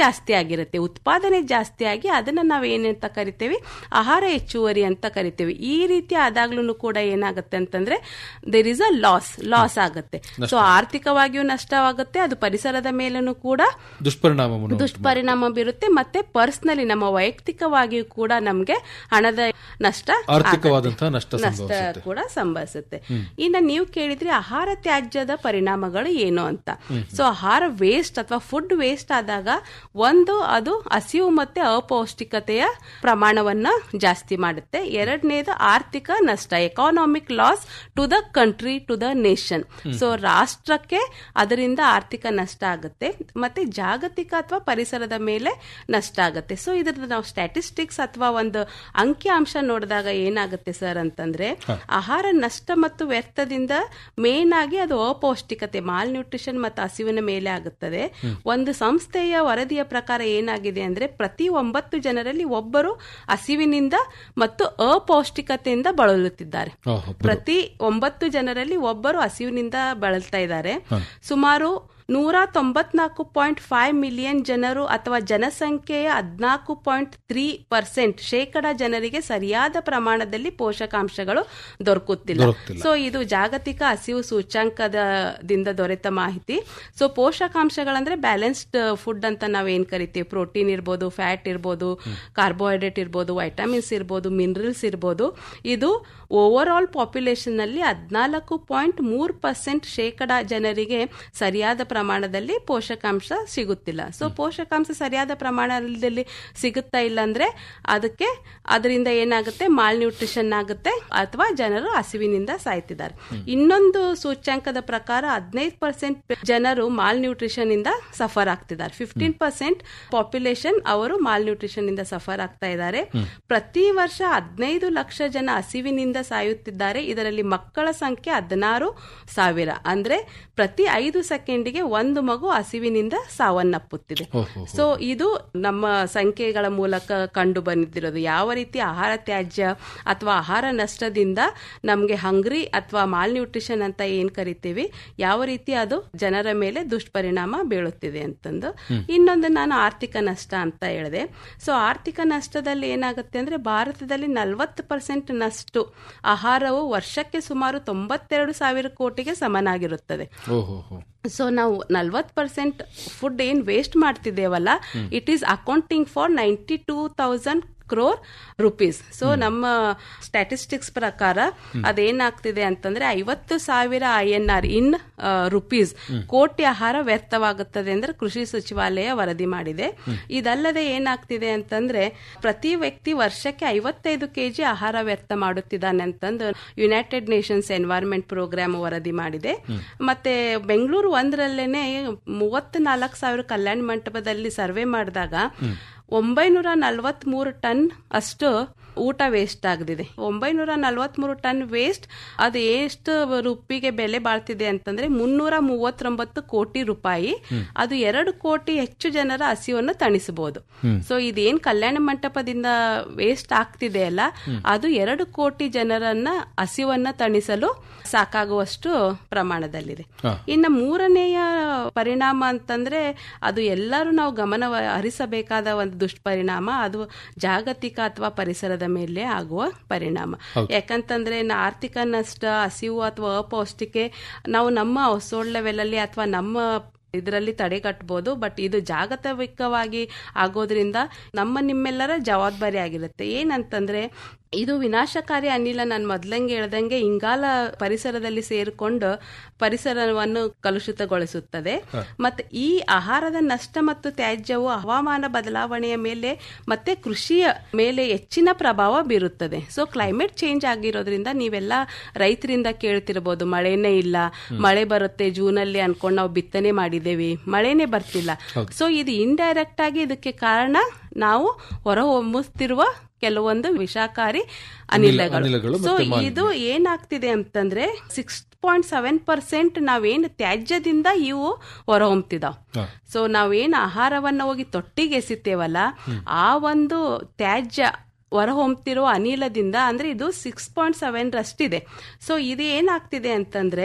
ಆಗಿರುತ್ತೆ ಉತ್ಪಾದನೆ ಜಾಸ್ತಿ ಆಗಿ ಅದನ್ನ ನಾವು ಏನಂತ ಕರಿತೇವೆ ಆಹಾರ ಹೆಚ್ಚುವರಿ ಅಂತ ಕರಿತೇವೆ ಈ ರೀತಿ ಆದಾಗ್ಲೂ ಕೂಡ ಏನಾಗುತ್ತೆ ಅಂತಂದ್ರೆ there is a loss loss ಆಗುತ್ತೆ ಸೊ ಆರ್ಥಿಕವಾಗಿಯೂ ನಷ್ಟವಾಗುತ್ತೆ ಅದು ಪರಿಸರದ ಮೇಲೂ ಕೂಡ ದುಷ್ಪರಿಣಾಮವನ್ನು ದುಷ್ಪರಿಣಾಮ ಬೀರುತ್ತೆ ಮತ್ತೆ ಪರ್ಸ್ನಲಿ ನಮ್ಮ ವೈಯಕ್ತಿಕವಾಗಿಯೂ ಕೂಡ ನಮ್ಗೆ ಹಣದ ನಷ್ಟ ಆರ್ಥಿಕವಾದಂತಹ ನಷ್ಟ ನಷ್ಟ ಸಂಭವಿಸುತ್ತೆ ಕೂಡ ಸಂಭವಿಸುತ್ತೆ ಇನ್ನು ನೀವು ಕೇಳಿದ್ರಿ ಆಹಾರ ತ್ಯಾಜ್ಯದ ಪರಿಣಾಮಗಳು ಏನು ಅಂತ ಸೊ ಆಹಾರ ವೇಸ್ಟ್ ಅಥವಾ ಫುಡ್ ವೇಸ್ಟ್ ಆದಾಗ ಒಂದು ಅದು ಹಸಿವು ಮತ್ತೆ ಅಪೌಷ್ಟಿಕತೆಯ ಪ್ರಮಾಣವನ್ನ ಜಾಸ್ತಿ ಮಾಡುತ್ತೆ ಎರಡನೇದು ಆರ್ಥಿಕ ನಷ್ಟ economic loss to the country to the nation so ರಾಷ್ಟ್ರಕ್ಕೆ ಅದರಿಂದ ಆರ್ಥಿಕ ನಷ್ಟ ಆಗುತ್ತೆ ಮತ್ತೆ ಜಾಗತಿಕ ಅಥವಾ ಪರಿಸರದ ಮೇಲೆ ನಷ್ಟ ಆಗುತ್ತೆ ಸೊ ಇದ್ರದ್ದು ನಾವು ಸ್ಟ್ಯಾಟಿಸ್ಟಿಕ್ಸ್ ಅಥವಾ ಒಂದು ಅಂಕಿಅಂಶ ನೋಡಿದಾಗ ಏನಾಗುತ್ತೆ ಸರ್ ಅಂತಂದ್ರೆ ಆಹಾರ ನಷ್ಟ ಮತ್ತು ವ್ಯರ್ಥದಿಂದ ಮೇನ್ ಆಗಿ ಅದು ಅಪೌಷ್ಟಿಕತೆ ಮಾಲ್ ನ್ಯೂಟ್ರಿಷನ್ ಮತ್ತು ಹಸಿವಿನ ಮೇಲೆ ಆಗುತ್ತದೆ ಒಂದು ಸಂಸ್ಥೆಯ ವರದಿಯ ಪ್ರಕಾರ ಏನಾಗಿದೆ ಅಂದ್ರೆ ಪ್ರತಿ ಒಂಬತ್ತು ಜನರಲ್ಲಿ ಒಬ್ಬರು ಹಸಿವಿನಿಂದ ಮತ್ತು ಅಪೌಷ್ಟಿಕತೆಯಿಂದ ಬಳಲುತ್ತಿದ್ದಾರೆ ಓಹೋ, ಪ್ರತಿ ಒಂಬತ್ತು ಜನರಲ್ಲಿ ಒಬ್ಬರು ಹಸಿವಿನಿಂದ ಬಳಲ್ತಾ ಇದ್ದಾರೆ ಸುಮಾರು ನೂರ ತೊಂಬತ್ನಾಲ್ಕು ಪಾಯಿಂಟ್ ಫೈವ್ ಮಿಲಿಯನ್ ಜನರು ಅಥವಾ ಜನಸಂಖ್ಯೆಯ ಹದಿನಾಲ್ಕು ಪಾಯಿಂಟ್ ತ್ರೀ ಪರ್ಸೆಂಟ್ ಶೇಕಡ ಜನರಿಗೆ ಸರಿಯಾದ ಪ್ರಮಾಣದಲ್ಲಿ ಪೋಷಕಾಂಶಗಳು ದೊರಕುತ್ತಿಲ್ಲ ದೊರಕುತ್ತಿಲ್ಲ. ಸೊ ಇದು ಜಾಗತಿಕ ಹಸಿವು ಸೂಚ್ಯಾಂಕದಿಂದ ದೊರೆತ ಮಾಹಿತಿ ಸೊ ಪೋಷಕಾಂಶಗಳಂದ್ರೆ ಬ್ಯಾಲೆನ್ಸ್ಡ್ ಫುಡ್ ಅಂತ ನಾವೇನ್ ಕರಿತೀವಿ ಪ್ರೋಟೀನ್ ಇರ್ಬೋದು ಫ್ಯಾಟ್ ಇರ್ಬೋದು ಕಾರ್ಬೋಹೈಡ್ರೇಟ್ ಇರ್ಬೋದು ವೈಟಮಿನ್ಸ್ ಇರ್ಬೋದು ಮಿನರಲ್ಸ್ ಇರ್ಬೋದು ಇದು ಓವರ್ ಆಲ್ ಪಾಪ್ಯುಲೇಷನ್ ನಲ್ಲಿ ಹದಿನಾಲ್ಕು ಪಾಯಿಂಟ್ ಮೂರು ಪರ್ಸೆಂಟ್ ಶೇಕಡ ಜನರಿಗೆ ಸರಿಯಾದ ಪ್ರಮಾಣದಲ್ಲಿ ಪೋಷಕಾಂಶ ಸಿಗುತ್ತಿಲ್ಲ ಸೊ ಪೋಷಕಾಂಶ ಸರಿಯಾದ ಪ್ರಮಾಣದಲ್ಲಿ ಸಿಗುತ್ತಾ ಇಲ್ಲ ಅಂದ್ರೆ ಅದಕ್ಕೆ ಅದರಿಂದ ಏನಾಗುತ್ತೆ ಮಾಲ್ ನ್ಯೂಟ್ರಿಷನ್ ಆಗುತ್ತೆ ಅಥವಾ ಜನರು ಹಸಿವಿನಿಂದ ಸಾಯ್ತಿದ್ದಾರೆ ಇನ್ನೊಂದು ಸೂಚ್ಯಾಂಕದ ಪ್ರಕಾರ ಹದಿನೈದು ಪರ್ಸೆಂಟ್ ಜನರು ಮಾಲ್ ನ್ಯೂಟ್ರಿಷನ್ ಇಂದ ಸಫರ್ ಆಗ್ತಿದ್ದಾರೆ ಫಿಫ್ಟೀನ್ ಪರ್ಸೆಂಟ್ ಪಾಪ್ಯುಲೇಷನ್ ಅವರು ಮಾಲ್ ನ್ಯೂಟ್ರಿಷನ್ ಇಂದ ಸಫರ್ ಆಗ್ತಾ ಇದ್ದಾರೆ ಪ್ರತಿ ವರ್ಷ ಹದಿನೈದು ಲಕ್ಷ ಜನ ಹಸಿವಿನಿಂದ ಸಾಯುತ್ತಿದ್ದಾರೆ ಇದರಲ್ಲಿ ಮಕ್ಕಳ ಸಂಖ್ಯೆ ಹದಿನಾರು ಸಾವಿರ ಅಂದ್ರೆ ಪ್ರತಿ ಐದು ಸೆಕೆಂಡಿಗೆ ಒಂದು ಮಗು ಹಸಿವಿನಿಂದ ಸಾವನ್ನಪ್ಪುತ್ತಿದೆ ಓಹೋ. ಸೊ ಇದು ನಮ್ಮ ಸಂಖ್ಯೆಗಳ ಮೂಲಕ ಕಂಡು ಬಂದಿರೋದು ಯಾವ ರೀತಿ ಆಹಾರ ತ್ಯಾಜ್ಯ ಅಥವಾ ಆಹಾರ ನಷ್ಟದಿಂದ ನಮಗೆ ಹಂಗ್ರಿ ಅಥವಾ ಮಾಲ್ ನ್ಯೂಟ್ರಿಷನ್ ಅಂತ ಏನ್ ಕರಿತೀವಿ ಯಾವ ರೀತಿ ಅದು ಜನರ ಮೇಲೆ ದುಷ್ಪರಿಣಾಮ ಬೀಳುತ್ತಿದೆ ಅಂತಂದು ಇನ್ನೊಂದು ನಾನು ಆರ್ಥಿಕ ನಷ್ಟ ಅಂತ ಹೇಳಿದೆ ಸೊ ಆರ್ಥಿಕ ನಷ್ಟದಲ್ಲಿ ಏನಾಗುತ್ತೆ ಅಂದ್ರೆ ಭಾರತದಲ್ಲಿ ನಲವತ್ತು ಪರ್ಸೆಂಟ್ ನಷ್ಟು ಆಹಾರವು ವರ್ಷಕ್ಕೆ ಸುಮಾರು ತೊಂಬತ್ತೆರಡು ಸಾವಿರ ಕೋಟಿಗೆ ಸಮನಾಗಿರುತ್ತದೆ ಓಹೋ ಹೋ. ಸೊ ನಾವು ನಲ್ವತ್ ಪರ್ಸೆಂಟ್ ಫುಡ್ ಏನ್ ವೇಸ್ಟ್ ಮಾಡ್ತಿದ್ದೇವಲ್ಲ it is accounting for ninety two thousand crore rupees so ನಮ್ಮ ಸ್ಟ್ಯಾಟಿಸ್ಟಿಕ್ಸ್ ಪ್ರಕಾರ ಅದೇನಾಗ್ತಿದೆ ಅಂತಂದ್ರೆ ಐವತ್ತು ಸಾವಿರ I N R in rupees ಕೋಟಿ ಆಹಾರ ವ್ಯರ್ಥವಾಗುತ್ತದೆ ಅಂದ್ರೆ ಕೃಷಿ ಸಚಿವಾಲಯ ವರದಿ ಮಾಡಿದೆ ಇದಲ್ಲದೆ ಏನಾಗ್ತಿದೆ ಅಂತಂದ್ರೆ ಪ್ರತಿ ವ್ಯಕ್ತಿ ವರ್ಷಕ್ಕೆ ಐವತ್ತೈದು ಕೆಜಿ ಆಹಾರ ವ್ಯರ್ಥ ಮಾಡುತ್ತಿದ್ದಾನೆ ಅಂತಂದು ಯುನೈಟೆಡ್ ನೇಷನ್ಸ್ ಎನ್ವೈರ್ಮೆಂಟ್ ಪ್ರೋಗ್ರಾಮ್ ವರದಿ ಮಾಡಿದೆ ಮತ್ತೆ ಬೆಂಗಳೂರು ಒಂದರಲ್ಲೇನೆ ಮೂವತ್ತ್ ನಾಲ್ಕು ಸಾವಿರ ಕಲ್ಯಾಣ ಮಂಟಪದಲ್ಲಿ ಸರ್ವೆ ಮಾಡಿದಾಗ ಒಂಬೈನೂರ ನಲವತ್ಮೂರು ಟನ್ ಅಷ್ಟು ಊಟ ವೇಸ್ಟ್ ಆಗದಿದೆ ಒಂಬೈನೂರ ನಲವತ್ಮೂರು ಟನ್ ವೇಸ್ಟ್ ಅದು ಎಷ್ಟು ರುಪಿಗೆ ಬೆಲೆ ಬಾಳ್ತಿದೆ ಅಂತಂದ್ರೆ ಮುನ್ನೂರ ಮೂವತ್ತೊಂಬತ್ತು ಕೋಟಿ ರೂಪಾಯಿ ಅದು ಎರಡು ಕೋಟಿ ಹೆಚ್ಚು ಜನರ ಹಸಿವನ್ನು ತಣಿಸಬಹುದು ಸೊ ಇದೇನ್ ಕಲ್ಯಾಣ ಮಂಟಪದಿಂದ ವೇಸ್ಟ್ ಆಗ್ತಿದೆ ಅಲ್ಲ ಅದು ಎರಡು ಕೋಟಿ ಜನರನ್ನ ಹಸಿವನ್ನ ತಣಿಸಲು ಸಾಕಾಗುವಷ್ಟು ಪ್ರಮಾಣದಲ್ಲಿದೆ ಹಾ. ಇನ್ನು ಮೂರನೆಯ ಪರಿಣಾಮ ಅಂತಂದ್ರೆ ಅದು ಎಲ್ಲರೂ ನಾವು ಗಮನ ಹರಿಸಬೇಕಾದ ಒಂದು ದುಷ್ಪರಿಣಾಮ ಅದು ಜಾಗತಿಕ ಅಥವಾ ಪರಿಸರದ ಮೇಲೆ ಆಗುವ ಪರಿಣಾಮ ಯಾಕಂತಂದ್ರೆ ನ- ಆರ್ಥಿಕ ನಷ್ಟ ಹಸಿವು ಅಥವಾ ಅಪೌಷ್ಟಿಕೆ ನಾವು ನಮ್ಮ ಹೌಸೋಲ್ಡ್ ಲೆವೆಲ್ ಅಲ್ಲಿ ಅಥವಾ ನಮ್ಮ ಇದರಲ್ಲಿ ತಡೆಗಟ್ಟಬಹುದು ಬಟ್ ಇದು ಜಾಗತಿಕವಾಗಿ ಆಗೋದ್ರಿಂದ ನಮ್ಮ ನಿಮ್ಮೆಲ್ಲರ ಜವಾಬ್ದಾರಿ ಆಗಿರುತ್ತೆ ಏನಂತಂದ್ರೆ ಇದು ವಿನಾಶಕಾರಿ ಅನಿಲ ನಾನು ಮೊದ್ಲಂಗೆ ಹೇಳ್ದಂಗೆ ಇಂಗಾಲ ಪರಿಸರದಲ್ಲಿ ಸೇರಿಕೊಂಡು ಪರಿಸರವನ್ನು ಕಲುಷಿತಗೊಳಿಸುತ್ತದೆ ಮತ್ತೆ ಈ ಆಹಾರದ ನಷ್ಟ ಮತ್ತು ತ್ಯಾಜ್ಯವು ಹವಾಮಾನ ಬದಲಾವಣೆಯ ಮೇಲೆ ಮತ್ತೆ ಕೃಷಿಯ ಮೇಲೆ ಹೆಚ್ಚಿನ ಪ್ರಭಾವ ಬೀರುತ್ತದೆ ಸೊ ಕ್ಲೈಮೇಟ್ ಚೇಂಜ್ ಆಗಿರೋದ್ರಿಂದ ನೀವೆಲ್ಲ ರೈತರಿಂದ ಕೇಳ್ತಿರ್ಬೋದು ಮಳೆನೇ ಇಲ್ಲ ಮಳೆ ಬರುತ್ತೆ ಜೂನ್ ಅಲ್ಲಿ ಅನ್ಕೊಂಡು ನಾವು ಬಿತ್ತನೆ ಮಾಡಿದ್ದೇವೆ ಮಳೆನೇ ಬರ್ತಿಲ್ಲ ಸೊ ಇದು ಇಂಡೈರೆಕ್ಟ್ ಆಗಿ ಇದಕ್ಕೆ ಕಾರಣ ನಾವು ಹೊರಹೊಮ್ಮಿಸ್ತಿರುವ ಕೆಲವೊಂದು ವಿಷಾಕಾರಿ ಅನಿಲಗಳು ಅನಿಲಗಳು ಸೊ ಮತ್ತೆ ಮಾಲಿನ್ಯ. ಇದು ಏನಾಗ್ತಿದೆ ಅಂತಂದ್ರೆ ಸಿಕ್ಸ್ ಪಾಯಿಂಟ್ ಸೆವೆನ್ ಪರ್ಸೆಂಟ್ ನಾವೇನು ತ್ಯಾಜ್ಯದಿಂದ ಇವು ಹೊರಹೊಮ್ತಿದಾವ್ ಹಾ. ಸೊ ನಾವೇನು ಆಹಾರವನ್ನ ಹೋಗಿ ತೊಟ್ಟಿಗೆ ಎಸಿತೇವಲ್ಲ ಆ ಒಂದು ತ್ಯಾಜ್ಯ ಹೊರಹೊಮ್ತಿರೋ ಅನಿಲದಿಂದ ಅಂದ್ರೆ ಇದು ಸಿಕ್ಸ್ ಪಾಯಿಂಟ್ ಸೆವೆನ್ ರಷ್ಟಿದೆ ಸೊ ಇದು ಏನಾಗ್ತಿದೆ ಅಂತಂದ್ರೆ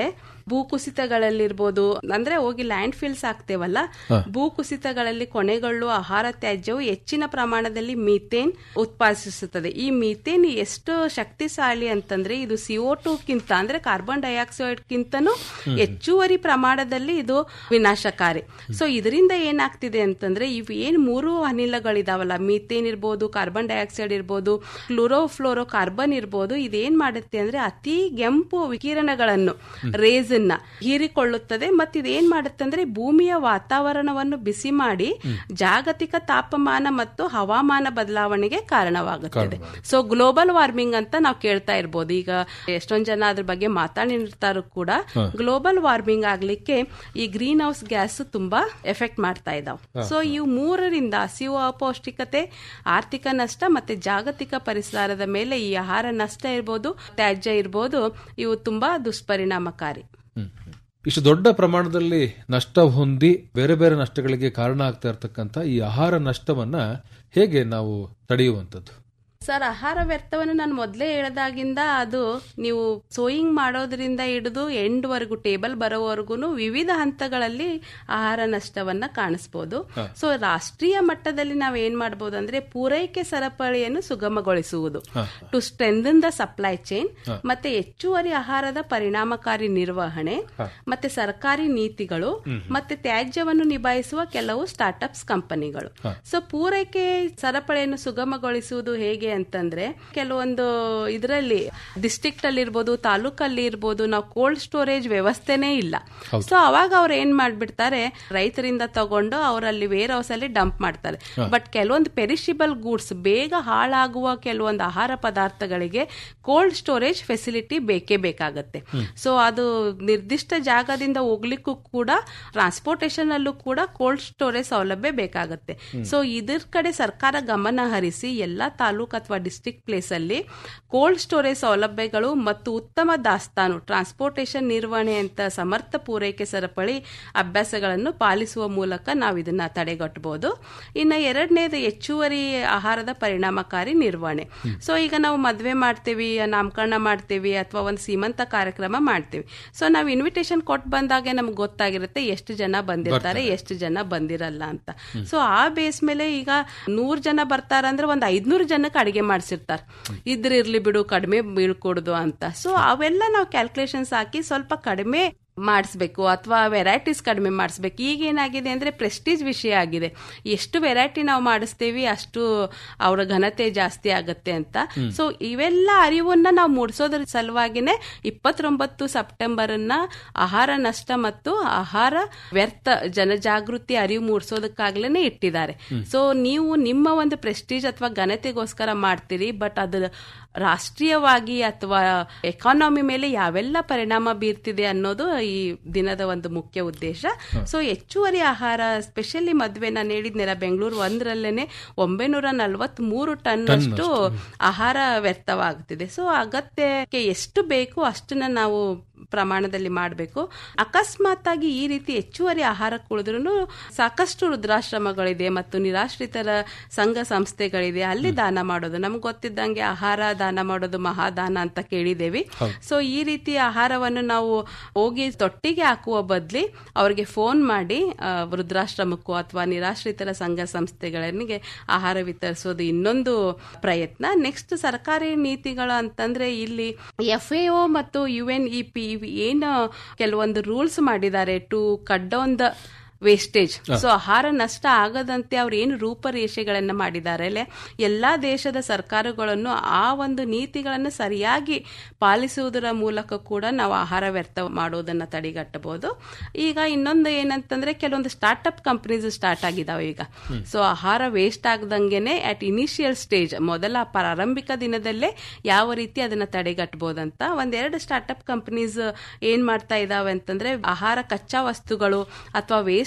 ಭೂಕುಸಿತಗಳಲ್ಲಿರ್ಬೋದು ಅಂದ್ರೆ ಹೋಗಿ ಲ್ಯಾಂಡ್ ಫಿಲ್ಸ್ ಆಗ್ತೇವಲ್ಲ ಭೂಕುಸಿತಗಳಲ್ಲಿ ಕೊನೆಗೊಳ್ಳುವ ಆಹಾರ ತ್ಯಾಜ್ಯವು ಹೆಚ್ಚಿನ ಪ್ರಮಾಣದಲ್ಲಿ ಮೀಥೇನ್ ಉತ್ಪಾದಿಸುತ್ತದೆ ಈ ಮೀಥೇನ್ ಎಷ್ಟು ಶಕ್ತಿಶಾಲಿ ಅಂತಂದ್ರೆ ಇದು ಸಿಒ ಕಿಂತ ಅಂದ್ರೆ ಕಾರ್ಬನ್ ಡೈಆಕ್ಸೈಡ್ ಕಿಂತನೂ ಹೆಚ್ಚುವರಿ ಪ್ರಮಾಣದಲ್ಲಿ ಇದು ವಿನಾಶಕಾರಿ ಸೊ ಇದರಿಂದ ಏನಾಗ್ತಿದೆ ಅಂತಂದ್ರೆ ಇವು ಏನ್ ಮೂರು ಅನಿಲಗಳಿದಾವಲ್ಲ ಮೀಥೇನ್ ಇರ್ಬೋದು ಕಾರ್ಬನ್ ಡೈಆಕ್ಸೈಡ್ ಇರ್ಬೋದು ಕ್ಲೋರೋಫ್ಲೋರೋ ಕಾರ್ಬನ್ ಇರ್ಬೋದು ಇದೇನ್ ಮಾಡುತ್ತೆ ಅಂದ್ರೆ ಅತಿ ಕೆಂಪು ವಿಕಿರಣಗಳನ್ನು ರೇಸನ್ನ ಹೀರಿಕೊಳ್ಳುತ್ತದೆ ಮತ್ತೆ ಇದೇನ್ ಮಾಡುತ್ತೆ ಅಂದ್ರೆ ಭೂಮಿಯ ವಾತಾವರಣವನ್ನು ಬಿಸಿ ಮಾಡಿ ಜಾಗತಿಕ ತಾಪಮಾನ ಮತ್ತು ಹವಾಮಾನ ಬದಲಾವಣೆಗೆ ಕಾರಣವಾಗುತ್ತದೆ ಸೊ ಗ್ಲೋಬಲ್ ವಾರ್ಮಿಂಗ್ ಅಂತ ನಾವು ಕೇಳ್ತಾ ಇರ್ಬೋದು ಈಗ ಎಷ್ಟೊಂದ್ ಜನ ಅದ್ರ ಬಗ್ಗೆ ಮಾತಾಡಿರ್ತಾರು ಕೂಡ ಗ್ಲೋಬಲ್ ವಾರ್ಮಿಂಗ್ ಆಗ್ಲಿಕ್ಕೆ ಈ ಗ್ರೀನ್ ಹೌಸ್ ಗ್ಯಾಸ್ ತುಂಬಾ ಎಫೆಕ್ಟ್ ಮಾಡ್ತಾ ಇದಾವೆ ಸೊ ಇವು ಮೂರರಿಂದ ಹಸಿವು ಅಪೌಷ್ಟಿಕತೆ ಆರ್ಥಿಕ ನಷ್ಟ ಮತ್ತೆ ಜಾಗತಿಕ ಪರಿಸರದ ಮೇಲೆ ಈ ಆಹಾರ ನಷ್ಟ ಇರ್ಬೋದು ತ್ಯಾಜ್ಯ ಇರ್ಬೋದು ಇವು ತುಂಬಾ ದುಷ್ಪರಿಣಾಮಕಾರಿ ಹ್ಮ್. ಇಷ್ಟು ದೊಡ್ಡ ಪ್ರಮಾಣದಲ್ಲಿ ನಷ್ಟ ಹೊಂದಿ ಬೇರೆ ಬೇರೆ ನಷ್ಟಗಳಿಗೆ ಕಾರಣ ಆಗ್ತಾ ಇರತಕ್ಕಂತ ಈ ಆಹಾರ ನಷ್ಟವನ್ನ ಹೇಗೆ ನಾವು ತಡೆಯುವಂಥದ್ದು ಸರ್ ಆಹಾರ ವ್ಯರ್ಥವನ್ನು ನಾನು ಮೊದಲೇ ಹೇಳ್ದಾಗಿಂದ ಅದು ನೀವು ಸೋಯಿಂಗ್ ಮಾಡೋದ್ರಿಂದ ಹಿಡಿದು ಎಂಡ್ ವರೆಗೂ ಟೇಬಲ್ ಬರೋವರೆಗೂ ವಿವಿಧ ಹಂತಗಳಲ್ಲಿ ಆಹಾರ ನಷ್ಟವನ್ನ ಕಾಣಿಸ್ಬೋದು ಸೊ ರಾಷ್ಟ್ರೀಯ ಮಟ್ಟದಲ್ಲಿ ನಾವ್ ಏನ್ ಮಾಡ್ಬೋದು ಅಂದ್ರೆ ಪೂರೈಕೆ ಸರಪಳಿಯನ್ನು ಸುಗಮಗೊಳಿಸುವುದು to strengthen the supply chain ಮತ್ತೆ ಹೆಚ್ಚುವರಿ ಆಹಾರದ ಪರಿಣಾಮಕಾರಿ ನಿರ್ವಹಣೆ ಮತ್ತೆ ಸರ್ಕಾರಿ ನೀತಿಗಳು ಮತ್ತೆ ತ್ಯಾಜ್ಯವನ್ನು ನಿಭಾಯಿಸುವ ಕೆಲವು ಸ್ಟಾರ್ಟ್ಅಪ್ಸ್ ಕಂಪನಿಗಳು ಸೊ ಪೂರೈಕೆ ಸರಪಳಿಯನ್ನು ಸುಗಮಗೊಳಿಸುವುದು ಹೇಗೆ ಅಂತಂದ್ರೆ ಕೆಲವೊಂದು ಇದರಲ್ಲಿ ಡಿಸ್ಟ್ರಿಕ್ಟ್ ಅಲ್ಲಿ ಇರ್ಬೋದು ತಾಲೂಕಲ್ಲಿ ಇರ್ಬೋದು ನಾವು ಕೋಲ್ಡ್ ಸ್ಟೋರೇಜ್ ವ್ಯವಸ್ಥೆನೇ ಇಲ್ಲ ಸೊ ಅವಾಗ ಅವ್ರು ಏನ್ ಮಾಡ್ಬಿಡ್ತಾರೆ ರೈತರಿಂದ ತಗೊಂಡು ಅವರಲ್ಲಿ ವೇರ್ ಹೌಸ್ ಅಲ್ಲಿ ಡಂಪ್ ಮಾಡ್ತಾರೆ ಬಟ್ ಕೆಲವೊಂದು ಪೆರಿಶಿಬಲ್ ಗೂಡ್ಸ್ ಬೇಗ ಹಾಳಾಗುವ ಕೆಲವೊಂದು ಆಹಾರ ಪದಾರ್ಥಗಳಿಗೆ ಕೋಲ್ಡ್ ಸ್ಟೋರೇಜ್ ಫೆಸಿಲಿಟಿ ಬೇಕೇ ಬೇಕಾಗತ್ತೆ ಸೊ ಅದು ನಿರ್ದಿಷ್ಟ ಜಾಗದಿಂದ ಹೋಗ್ಲಿಕ್ಕೂ ಕೂಡ ಟ್ರಾನ್ಸ್ಪೋರ್ಟೇಷನ್ ಅಲ್ಲೂ ಕೂಡ ಕೋಲ್ಡ್ ಸ್ಟೋರೇಜ್ ಸೌಲಭ್ಯ ಬೇಕಾಗತ್ತೆ ಸೊ ಇದ್ರ ಕಡೆ ಸರ್ಕಾರ ಗಮನ ಹರಿಸಿ ಎಲ್ಲಾ ತಾಲೂಕು ಅಥವಾ ಡಿಸ್ಟ್ರಿಕ್ಟ್ ಪ್ಲೇಸ್ ಅಲ್ಲಿ ಕೋಲ್ಡ್ ಸ್ಟೋರೇಜ್ ಸೌಲಭ್ಯಗಳು ಮತ್ತು ಉತ್ತಮ ದಾಸ್ತಾನು ಟ್ರಾನ್ಸ್ಪೋರ್ಟೇಷನ್ ನಿರ್ವಹಣೆ ಅಂತ ಸಮರ್ಥ ಪೂರೈಕೆ ಸರಪಳಿ ಅಭ್ಯಾಸಗಳನ್ನು ಪಾಲಿಸುವ ಮೂಲಕ ನಾವು ಇದನ್ನ ತಡೆಗಟ್ಟಬಹುದು ಇನ್ನು ಎರಡನೇದು ಹೆಚ್ಚುವರಿ ಆಹಾರದ ಪರಿಣಾಮಕಾರಿ ನಿರ್ವಹಣೆ ಸೊ ಈಗ ನಾವು ಮದ್ವೆ ಮಾಡ್ತೀವಿ ನಾಮಕರಣ ಮಾಡ್ತೀವಿ ಅಥವಾ ಒಂದು ಸೀಮಂತ ಕಾರ್ಯಕ್ರಮ ಮಾಡ್ತೀವಿ ಸೊ ನಾವು ಇನ್ವಿಟೇಷನ್ ಕೊಟ್ಟು ಬಂದಾಗೆ ನಮ್ಗೆ ಗೊತ್ತಾಗಿರುತ್ತೆ ಎಷ್ಟು ಜನ ಬಂದಿರ್ತಾರೆ ಎಷ್ಟು ಜನ ಬಂದಿರಲ್ಲ ಅಂತ ಸೊ ಆ ಬೇಸ್ ಮೇಲೆ ಈಗ ನೂರ್ ಜನ ಬರ್ತಾರಂದ್ರೆ ಒಂದ್ ಐದ್ನೂರು ಜನಕ್ಕೆ ಅಡಿಗೆ ಮಾಡ್ಸಿರ್ತಾರೆ ಇದ್ರ ಇರ್ಲಿ ಬಿಡು ಕಡಿಮೆ ಬೀಳ್ಕೊಡುದು ಅಂತ ಸೊ ಅವೆಲ್ಲ ನಾವು ಕ್ಯಾಲ್ಕುಲೇಷನ್ಸ್ ಹಾಕಿ ಸ್ವಲ್ಪ ಕಡಿಮೆ ಮಾಡಿಸ್ಬೇಕು ಅಥವಾ ವೆರೈಟೀಸ್ ಕಡಿಮೆ ಮಾಡಿಸ್ಬೇಕು ಈಗ ಏನಾಗಿದೆ ಅಂದ್ರೆ ಪ್ರೆಸ್ಟೀಜ್ ವಿಷಯ ಆಗಿದೆ ಎಷ್ಟು ವೆರೈಟಿ ನಾವು ಮಾಡಿಸ್ತೀವಿ ಅಷ್ಟು ಅವರ ಘನತೆ ಜಾಸ್ತಿ ಆಗತ್ತೆ ಅಂತ ಸೊ ಇವೆಲ್ಲ ಅರಿವನ್ನ ನಾವು ಮೂಡಿಸೋದ್ರ ಸಲುವಾಗಿನೇ ಇಪ್ಪತ್ತೊಂಬತ್ತು ಸೆಪ್ಟೆಂಬರ್ ಅನ್ನ ಆಹಾರ ನಷ್ಟ ಮತ್ತು ಆಹಾರ ವ್ಯರ್ಥ ಜನಜಾಗೃತಿ ಅರಿವು ಮೂಡಿಸೋದಕ್ಕಾಗ್ಲೇನೆ ಇಟ್ಟಿದ್ದಾರೆ ಸೊ ನೀವು ನಿಮ್ಮ ಒಂದು ಪ್ರೆಸ್ಟೀಜ್ ಅಥವಾ ಘನತೆಗೋಸ್ಕರ ಮಾಡ್ತೀರಿ ಬಟ್ ಅದು ರಾಷ್ಟ್ರೀಯವಾಗಿ ಅಥವಾ ಎಕಾನಮಿ ಮೇಲೆ ಯಾವೆಲ್ಲ ಪರಿಣಾಮ ಬೀರ್ತಿದೆ ಅನ್ನೋದು ಈ ದಿನದ ಒಂದು ಮುಖ್ಯ ಉದ್ದೇಶ ಸೊ ಹೆಚ್ಚುವರಿ ಆಹಾರ ಸ್ಪೆಷಲಿ ಮದ್ವೆ ನಾನು ಹೇಳಿದ್ನೆಲ್ಲ ಬೆಂಗಳೂರು ಒಂದರಲ್ಲೇನೆ ಒಂಬೈನೂರ ನಲ್ವತ್ ಮೂರು ಟನ್ ಅಷ್ಟು ಆಹಾರ ವ್ಯರ್ಥವಾಗ್ತಿದೆ ಸೊ ಅಗತ್ಯಕ್ಕೆ ಎಷ್ಟು ಬೇಕು ಅಷ್ಟನ್ನ ನಾವು ಪ್ರಮಾಣದಲ್ಲಿ ಮಾಡಬೇಕು ಅಕಸ್ಮಾತ್ ಆಗಿ ಈ ರೀತಿ ಹೆಚ್ಚುವರಿ ಆಹಾರ ಕುಳಿದ್ರು ಸಾಕಷ್ಟು ವೃದ್ಧಾಶ್ರಮಗಳಿದೆ ಮತ್ತು ನಿರಾಶ್ರಿತರ ಸಂಘ ಸಂಸ್ಥೆಗಳಿದೆ ಅಲ್ಲಿ ದಾನ ಮಾಡೋದು ನಮ್ಗೆ ಗೊತ್ತಿದ್ದಂಗೆ ಆಹಾರ ದಾನ ಮಾಡೋದು ಮಹಾದಾನ ಅಂತ ಕೇಳಿದೇವಿ ಸೊ ಈ ರೀತಿ ಆಹಾರವನ್ನು ನಾವು ಹೋಗಿ ತೊಟ್ಟಿಗೆ ಹಾಕುವ ಬದ್ಲಿ ಅವ್ರಿಗೆ ಫೋನ್ ಮಾಡಿ ಆ, ವೃದ್ಧಾಶ್ರಮಕ್ಕೂ ಅಥವಾ ನಿರಾಶ್ರಿತರ ಸಂಘ ಸಂಸ್ಥೆಗಳಿಗೆ ಆಹಾರ ವಿತರಿಸೋದು ಇನ್ನೊಂದು ಪ್ರಯತ್ನ ನೆಕ್ಸ್ಟ್ ಸರ್ಕಾರಿ ನೀತಿಗಳು ಅಂತಂದ್ರೆ ಇಲ್ಲಿ ಎಫ್ ಎ ಮತ್ತು ಯು ಎನ್ ಇ ಪಿ ಏನು ಕೆಲವೊಂದು ರೂಲ್ಸ್ ಮಾಡಿದ್ದಾರೆ to cut down the wastage so ಆಹಾರ ನಷ್ಟ ಆಗದಂತೆ ಅವ್ರು ಏನು ರೂಪರೇಷೆಗಳನ್ನ ಮಾಡಿದ್ದಾರೆ ಅಲ್ಲೇ ಎಲ್ಲಾ ದೇಶದ ಸರ್ಕಾರಗಳನ್ನು ಆ ಒಂದು ನೀತಿಗಳನ್ನು ಸರಿಯಾಗಿ ಪಾಲಿಸುವುದರ ಮೂಲಕ ಕೂಡ ನಾವು ಆಹಾರ ವ್ಯರ್ಥ ಮಾಡೋದನ್ನ ತಡೆಗಟ್ಟಬಹುದು ಈಗ ಇನ್ನೊಂದು ಏನಂತಂದ್ರೆ ಕೆಲವೊಂದು ಸ್ಟಾರ್ಟ್ಅಪ್ ಕಂಪನೀಸ್ ಸ್ಟಾರ್ಟ್ ಆಗಿದಾವೆ ಈಗ ಸೊ ಆಹಾರ ವೇಸ್ಟ್ ಆಗದಂಗೆನೆ ಅಟ್ ಇನಿಷಿಯಲ್ ಸ್ಟೇಜ್ ಮೊದಲ ಪ್ರಾರಂಭಿಕ ದಿನದಲ್ಲೇ ಯಾವ ರೀತಿ ಅದನ್ನ ತಡೆಗಟ್ಟಬಹುದಂತ ಒಂದೆರಡು ಸ್ಟಾರ್ಟ್ಅಪ್ ಕಂಪನೀಸ್ ಏನ್ ಮಾಡ್ತಾ ಇದಾವೆ ಅಂತಂದ್ರೆ ಆಹಾರ ಕಚ್ಚಾ ವಸ್ತುಗಳು ಅಥವಾ ವೇಸ್ಟ್